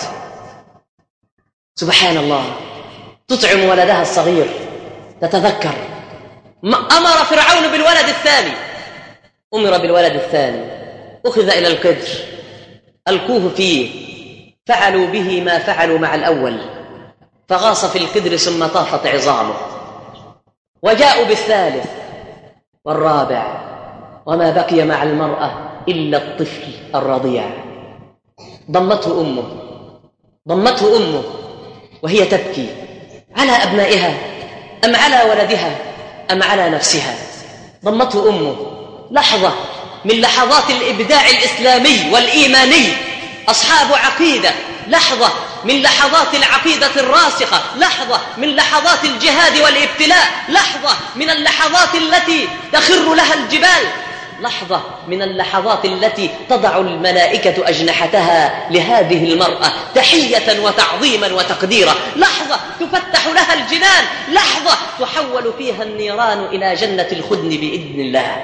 S3: سبحان الله تطعم ولدها الصغير تتذكر امر فرعون بالولد الثاني امر بالولد الثاني اخذ الى القدر القوه فيه فعلوا به ما فعلوا مع الاول فغاص في القدر ثم طافت عظامه وجاءوا بالثالث والرابع وما بقي مع المراه الا الطفل الرضيع ضمته امه ضمته امه وهي تبكي على ابنائها ام على ولدها ام على نفسها ضمته امه لحظه من لحظات الابداع الاسلامي والايماني اصحاب عقيده لحظه من لحظات العقيده الراسخه لحظه من لحظات الجهاد والابتلاء لحظه من اللحظات التي تخر لها الجبال لحظه من اللحظات التي تضع الملائكه اجنحتها لهذه المراه تحيه وتعظيما وتقديرا لحظه تفتح لها الجنان لحظه تحول فيها النيران الى جنه الخدن باذن الله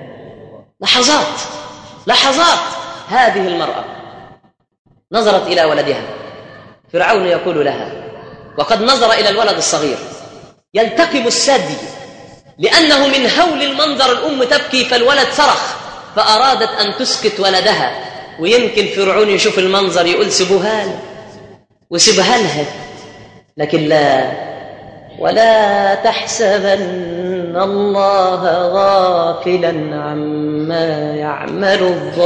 S3: لحظات لحظات هذه المراه نظرت الى ولدها فرعون يقول لها وقد نظر الى الولد الصغير يلتقم الثدي لانه من هول المنظر الام تبكي فالولد صرخ فارادت ان تسكت ولدها ويمكن فرعون يشوف المنظر يقول سيبوها له وسيبها لها لكن لا ولا تحسبن الله غافلا عما يعمل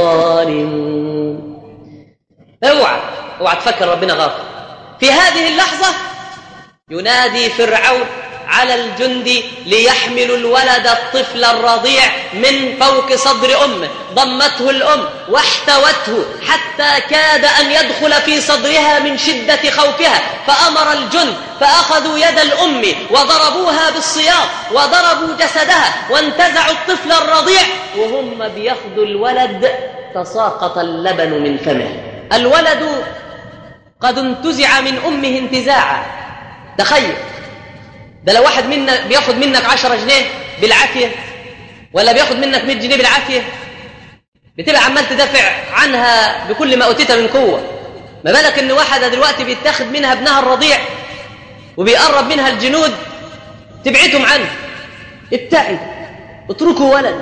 S3: الظالمون اوعى اوعى تفكر ربنا غافل في هذه اللحظه ينادي فرعون على الجند ليحملوا الولد الطفل الرضيع من فوق صدر امه ضمته الام واحتوته حتى كاد ان يدخل في صدرها من شده خوفها فامر الجند فاخذوا يد الام وضربوها بالسياط وضربوا جسدها وانتزعوا الطفل الرضيع وهم بياخذوا الولد تساقط اللبن من فمه الولد قد انتزع من امه انتزاعا تخيل ده لو واحد منا بياخد منك عشرة جنيه بالعافية ولا بياخد منك 100 جنيه بالعافية بتبقى عمال تدافع عنها بكل ما أوتيت من قوة ما بالك إن واحدة دلوقتي بيتاخد منها ابنها الرضيع وبيقرب منها الجنود تبعدهم عنه ابتعد اتركوا ولد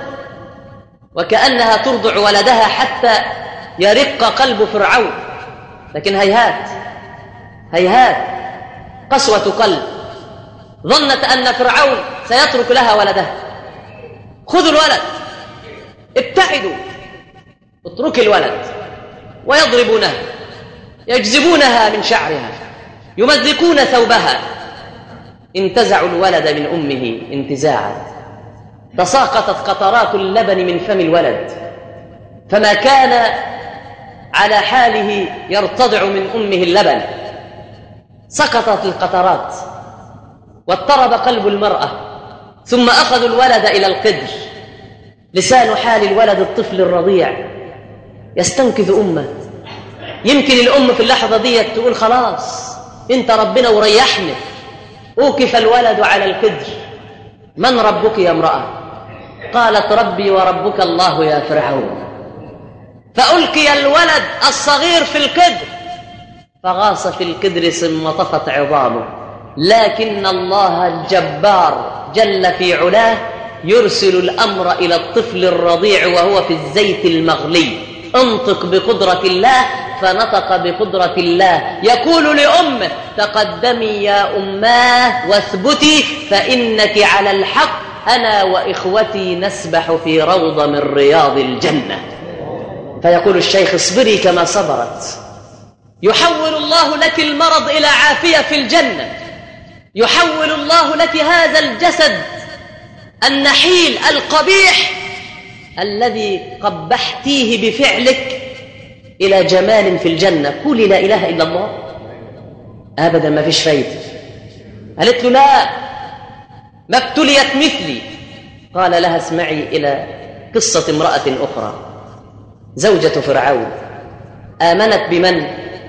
S3: وكأنها ترضع ولدها حتى يرق قلب فرعون لكن هيهات هيهات قسوة قلب ظنت أن فرعون سيترك لها ولدها خذوا الولد ابتعدوا اترك الولد ويضربونها يجذبونها من شعرها يمزقون ثوبها انتزعوا الولد من أمه انتزاعا تساقطت قطرات اللبن من فم الولد فما كان على حاله يرتضع من أمه اللبن سقطت القطرات واضطرب قلب المرأة ثم أخذوا الولد إلى القدر لسان حال الولد الطفل الرضيع يستنقذ أمه يمكن الأم في اللحظة دي تقول خلاص انت ربنا وريحني أوكف الولد على القدر من ربك يا امرأة قالت ربي وربك الله يا فرعون فألقي الولد الصغير في القدر فغاص في القدر ثم طفت عظامه لكن الله الجبار جل في علاه يرسل الأمر إلى الطفل الرضيع وهو في الزيت المغلي انطق بقدرة الله فنطق بقدرة الله يقول لأمه تقدمي يا أماه واثبتي فإنك على الحق أنا وإخوتي نسبح في روضة من رياض الجنة فيقول الشيخ اصبري كما صبرت يحول الله لك المرض إلى عافية في الجنة يحول الله لك هذا الجسد النحيل القبيح الذي قبحتيه بفعلك إلى جمال في الجنة قولي لا إله إلا الله أبدا ما فيش فايدة قالت له لا ما ابتليت مثلي قال لها اسمعي إلى قصة امرأة أخرى زوجة فرعون آمنت بمن؟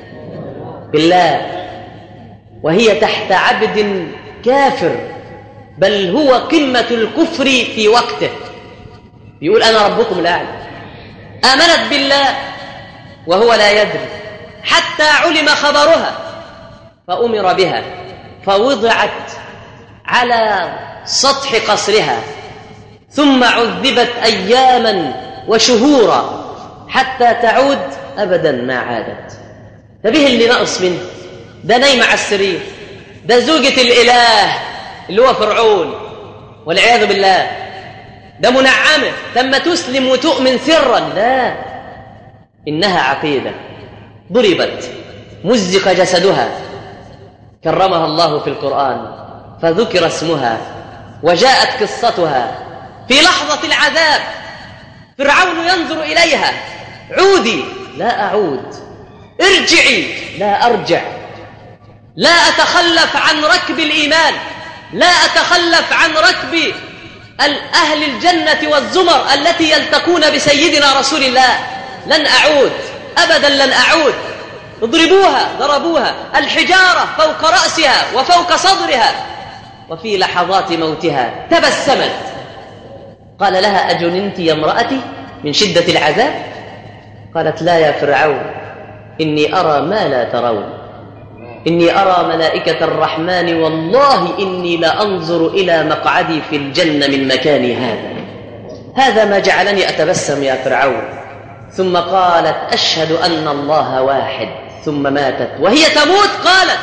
S3: بالله وهي تحت عبد كافر بل هو قمة الكفر في وقته يقول أنا ربكم الأعلى آمنت بالله وهو لا يدري حتى علم خبرها فأمر بها فوضعت على سطح قصرها ثم عذبت أياما وشهورا حتى تعود أبدا ما عادت فبه اللي نقص منه ده نايم على السرير ده زوجة الإله اللي هو فرعون والعياذ بالله ده منعمة ثم تسلم وتؤمن سرا لا إنها عقيدة ضربت مزق جسدها كرمها الله في القرآن فذكر اسمها وجاءت قصتها في لحظة العذاب فرعون ينظر إليها عودي لا أعود ارجعي لا أرجع لا أتخلف عن ركب الإيمان لا أتخلف عن ركب أهل الجنة والزمر التي يلتقون بسيدنا رسول الله لن أعود أبدا لن أعود اضربوها ضربوها الحجارة فوق رأسها وفوق صدرها وفي لحظات موتها تبسمت قال لها أجننت يا امرأتي من شدة العذاب قالت لا يا فرعون إني أرى ما لا ترون إني أرى ملائكة الرحمن والله إني لأنظر إلى مقعدي في الجنة من مكاني هذا هذا ما جعلني أتبسم يا فرعون ثم قالت أشهد أن الله واحد ثم ماتت وهي تموت قالت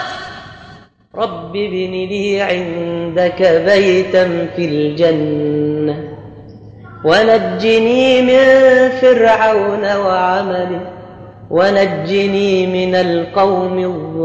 S3: رب ابن لي عندك بيتا في الجنة ونجني من فرعون وعمله ونجني من القوم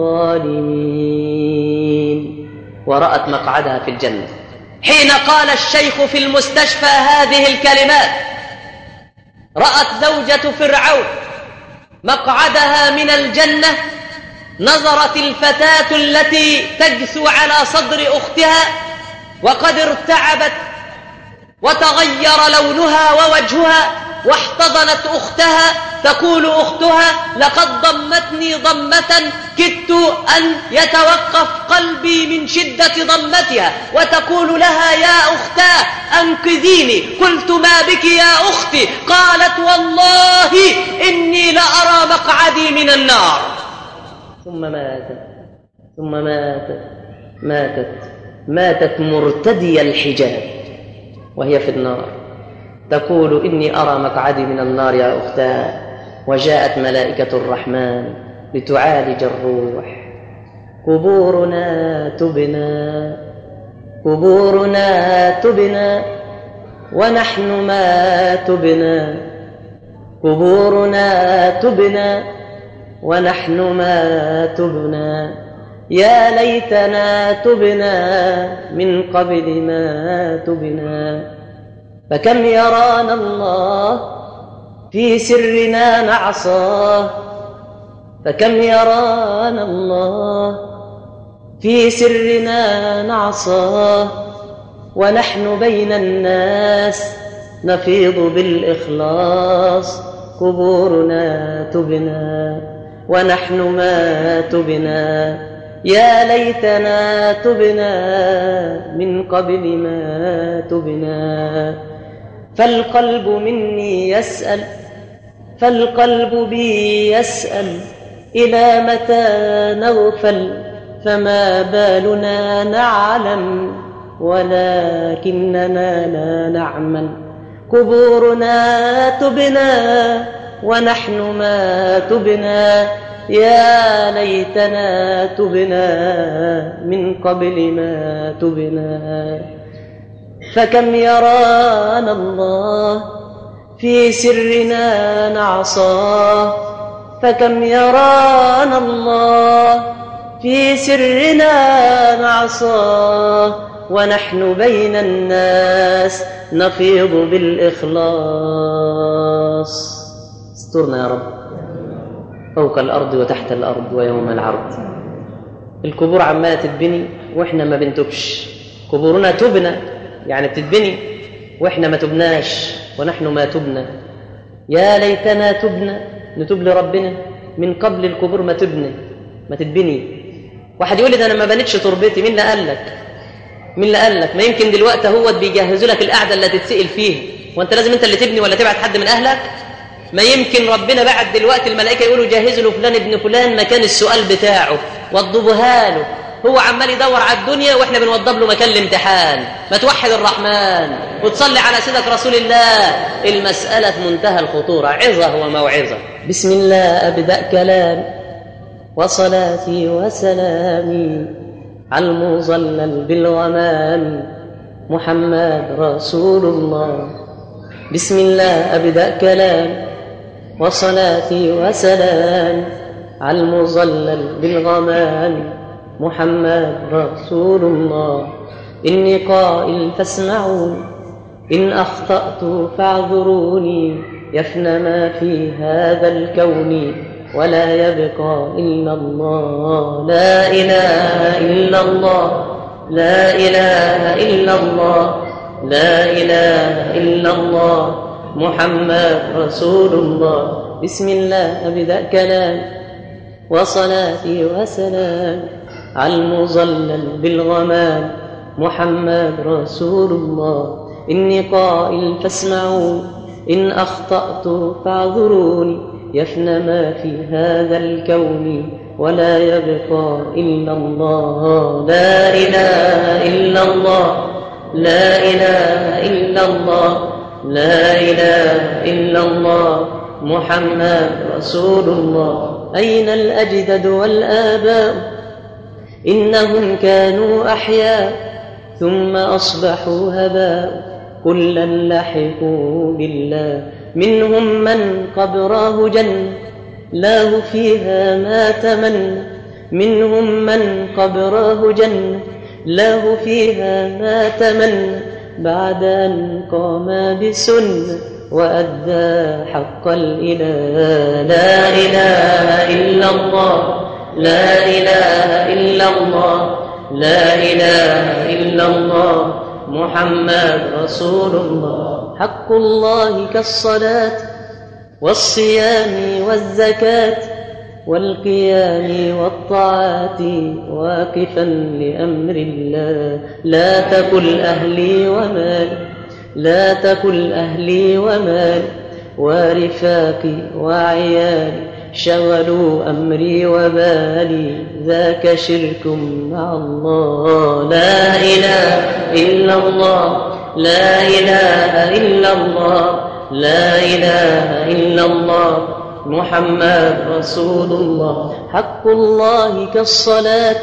S3: الظالمين ورأت مقعدها في الجنة حين قال الشيخ في المستشفى هذه الكلمات رأت زوجة فرعون مقعدها من الجنة نظرت الفتاة التي تجثو على صدر أختها وقد ارتعبت وتغير لونها ووجهها واحتضنت أختها تقول أختها لقد ضمتني ضمة كدت أن يتوقف قلبي من شدة ضمتها وتقول لها يا أختاه أنقذيني قلت ما بك يا أختي قالت والله إني لأرى مقعدي من النار ثم مات ثم مات ماتت ماتت مرتدي الحجاب وهي في النار تقول إني أرى مقعدي من النار يا أختاه وجاءت ملائكة الرحمن لتعالج الروح قبورنا تبنى قبورنا تبنى ونحن ما تبنى قبورنا تبنى ونحن ما تبنى يا ليتنا تبنى من قبل ما تبنى فكم يرانا الله في سرنا نعصاه فكم يرانا الله في سرنا نعصاه ونحن بين الناس نفيض بالإخلاص قبورنا تبنى ونحن ما تبنى يا ليتنا تبنى من قبل ما تبنى فالقلب مني يسأل فالقلب بي يسأل إلى متى نغفل فما بالنا نعلم ولكننا لا نعمل قبورنا تبنى ونحن ما تبنى يا ليتنا تبنى من قبل ما تبنى فكم يرانا الله في سرنا نعصاه فكم يرانا الله في سرنا نعصاه ونحن بين الناس نفيض بالإخلاص استرنا يا رب فوق الأرض وتحت الأرض ويوم العرض القبور عمالة تتبني وإحنا ما بنتبش قبورنا تبنى يعني بتتبني وإحنا ما تبناش ونحن ما تبنى يا ليتنا تبنى نتوب لربنا من قبل القبور ما تبني ما تتبني واحد يقول لي ده انا ما بنيتش تربتي مين اللي قال لك مين اللي قال لك ما يمكن دلوقتي هو بيجهزوا لك القعده اللي تتسال فيها وانت لازم انت اللي تبني ولا تبعت حد من اهلك ما يمكن ربنا بعد دلوقتي الملائكه يقولوا جهزوا له فلان ابن فلان مكان السؤال بتاعه وضبوها له هو عمال يدور على الدنيا واحنا بنوضب له مكان الامتحان ما توحد الرحمن وتصلي على سيدك رسول الله المسألة في منتهى الخطورة عظة وموعظة بسم الله أبدأ كلام وصلاتي وسلامي على المظلل بالغمام محمد رسول الله بسم الله أبدأ كلام وصلاتي وسلام على المظلل بالغمام محمد رسول الله إني قائل فاسمعون إن أخطأت فاعذروني يفنى ما في هذا الكون ولا يبقى إلا الله لا إله إلا الله لا إله إلا الله لا إله إلا الله محمد رسول الله بسم الله أبدأ كلام وصلاتي وسلام على المظلل بالغمام محمد رسول الله إني قائل فاسمعوا إن أخطأت فاعذروني يفنى ما في هذا الكون ولا يبقى إلا الله لا إله إلا الله لا إله إلا الله لا إله إلا الله محمد رسول الله أين الأجدد والآباء إنهم كانوا أحياء ثم أصبحوا هباء كلا لحقوا بالله منهم من قبراه جنة لاه فيها ما تمنى منهم من قبراه جنة لاه فيها ما تمنى بعد أن قام بسنة وأدى حق الإله لا إله إلا الله لا إله إلا الله لا إله إلا الله محمد رسول الله حق الله كالصلاة والصيام والزكاة والقيام والطاعات واقفا لأمر الله لا تكن أهلي ومال لا تكن أهلي ومال ورفاقي وعيالي شغلوا أمري وبالي ذاك شرك مع الله لا إله إلا الله لا إله إلا الله لا إله إلا الله محمد رسول الله حق الله كالصلاة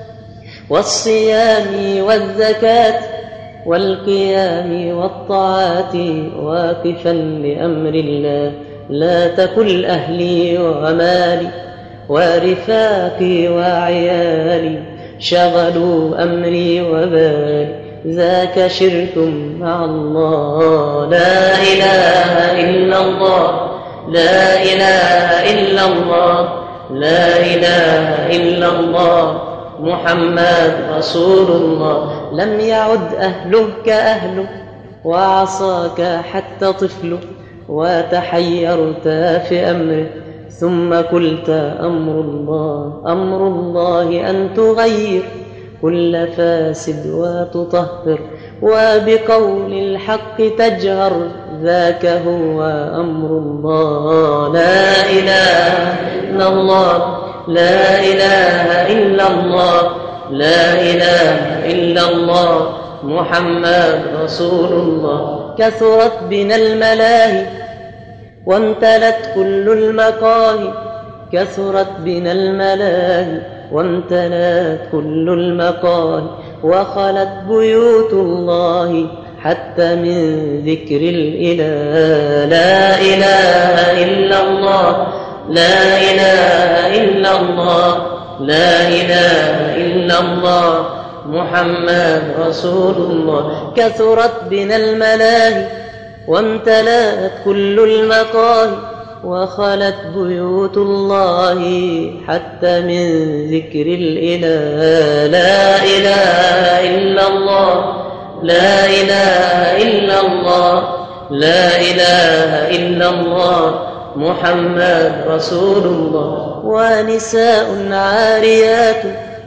S3: والصيام والزكاة والقيام والطاعات واقفا لأمر الله لا تكن أهلي ومالي ورفاقي وعيالي شغلوا أمري وبالي ذاك شرك مع الله لا إله إلا الله لا إله إلا الله لا إله إلا الله محمد رسول الله لم يعد أهله كأهله وعصاك حتى طفله وتحيرت في أمره ثم قلت أمر الله أمر الله أن تغير كل فاسد وتطهر وبقول الحق تجهر ذاك هو أمر الله لا إله إلا الله لا إله إلا الله لا إله إلا الله محمد رسول الله كثرت بنا الملاهي وامتلت كل المقاهي كثرت بنا الملاهي وامتلت كل المقاهي وخلت بيوت الله حتى من ذكر الإله لا إله إلا الله لا إله إلا الله لا إله إلا الله محمد رسول الله كثرت بنا الملاهي وامتلأت كل المقاهي وخلت بيوت الله حتى من ذكر الإله لا إله إلا الله لا إله إلا الله لا إله إلا الله محمد رسول الله ونساء عاريات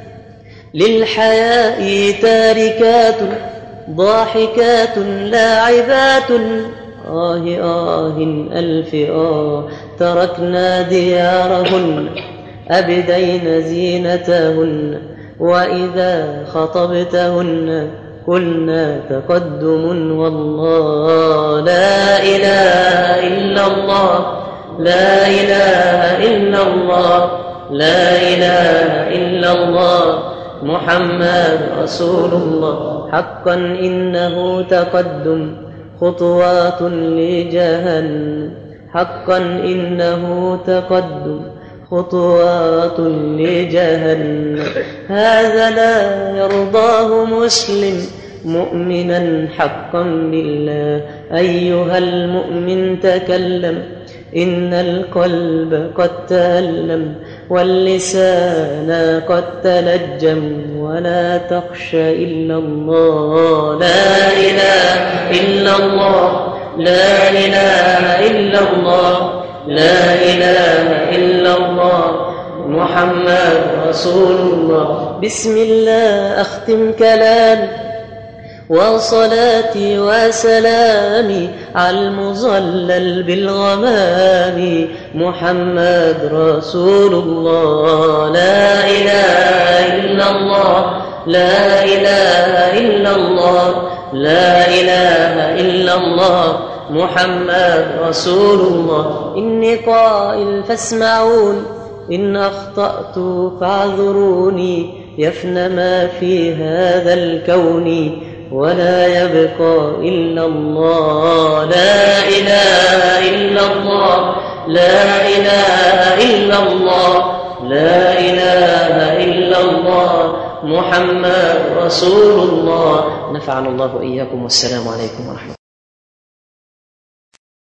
S3: للحياء تاركات ضاحكات لاعبات آه آه ألف آه تركنا ديارهن أبدين زينتهن وإذا خطبتهن قلنا تقدم والله لا إله إلا الله لا إله إلا الله لا إله إلا الله محمد رسول الله حقا إنه تقدم خطوات لجهنم حقا إنه تقدم خطوات لجهنم هذا لا يرضاه مسلم مؤمنا حقا بالله أيها المؤمن تكلم إن القلب قد تألم واللسان قد تلجم ولا تخش إلا الله لا إله إلا الله لا إله إلا الله لا إله إلا الله محمد رسول الله بسم الله أختم كلامي وصلاتي وسلامي على المظلل بالغمام محمد رسول الله لا إله إلا الله لا إله إلا الله لا إله إلا الله محمد رسول الله إني قائل فاسمعون إن أخطأت فاعذروني يفنى ما في هذا الكون ولا يبقى إلا الله لا إله إلا الله لا إله إلا الله لا إله إلا الله محمد رسول الله نفعنا الله وإياكم والسلام عليكم ورحمة الله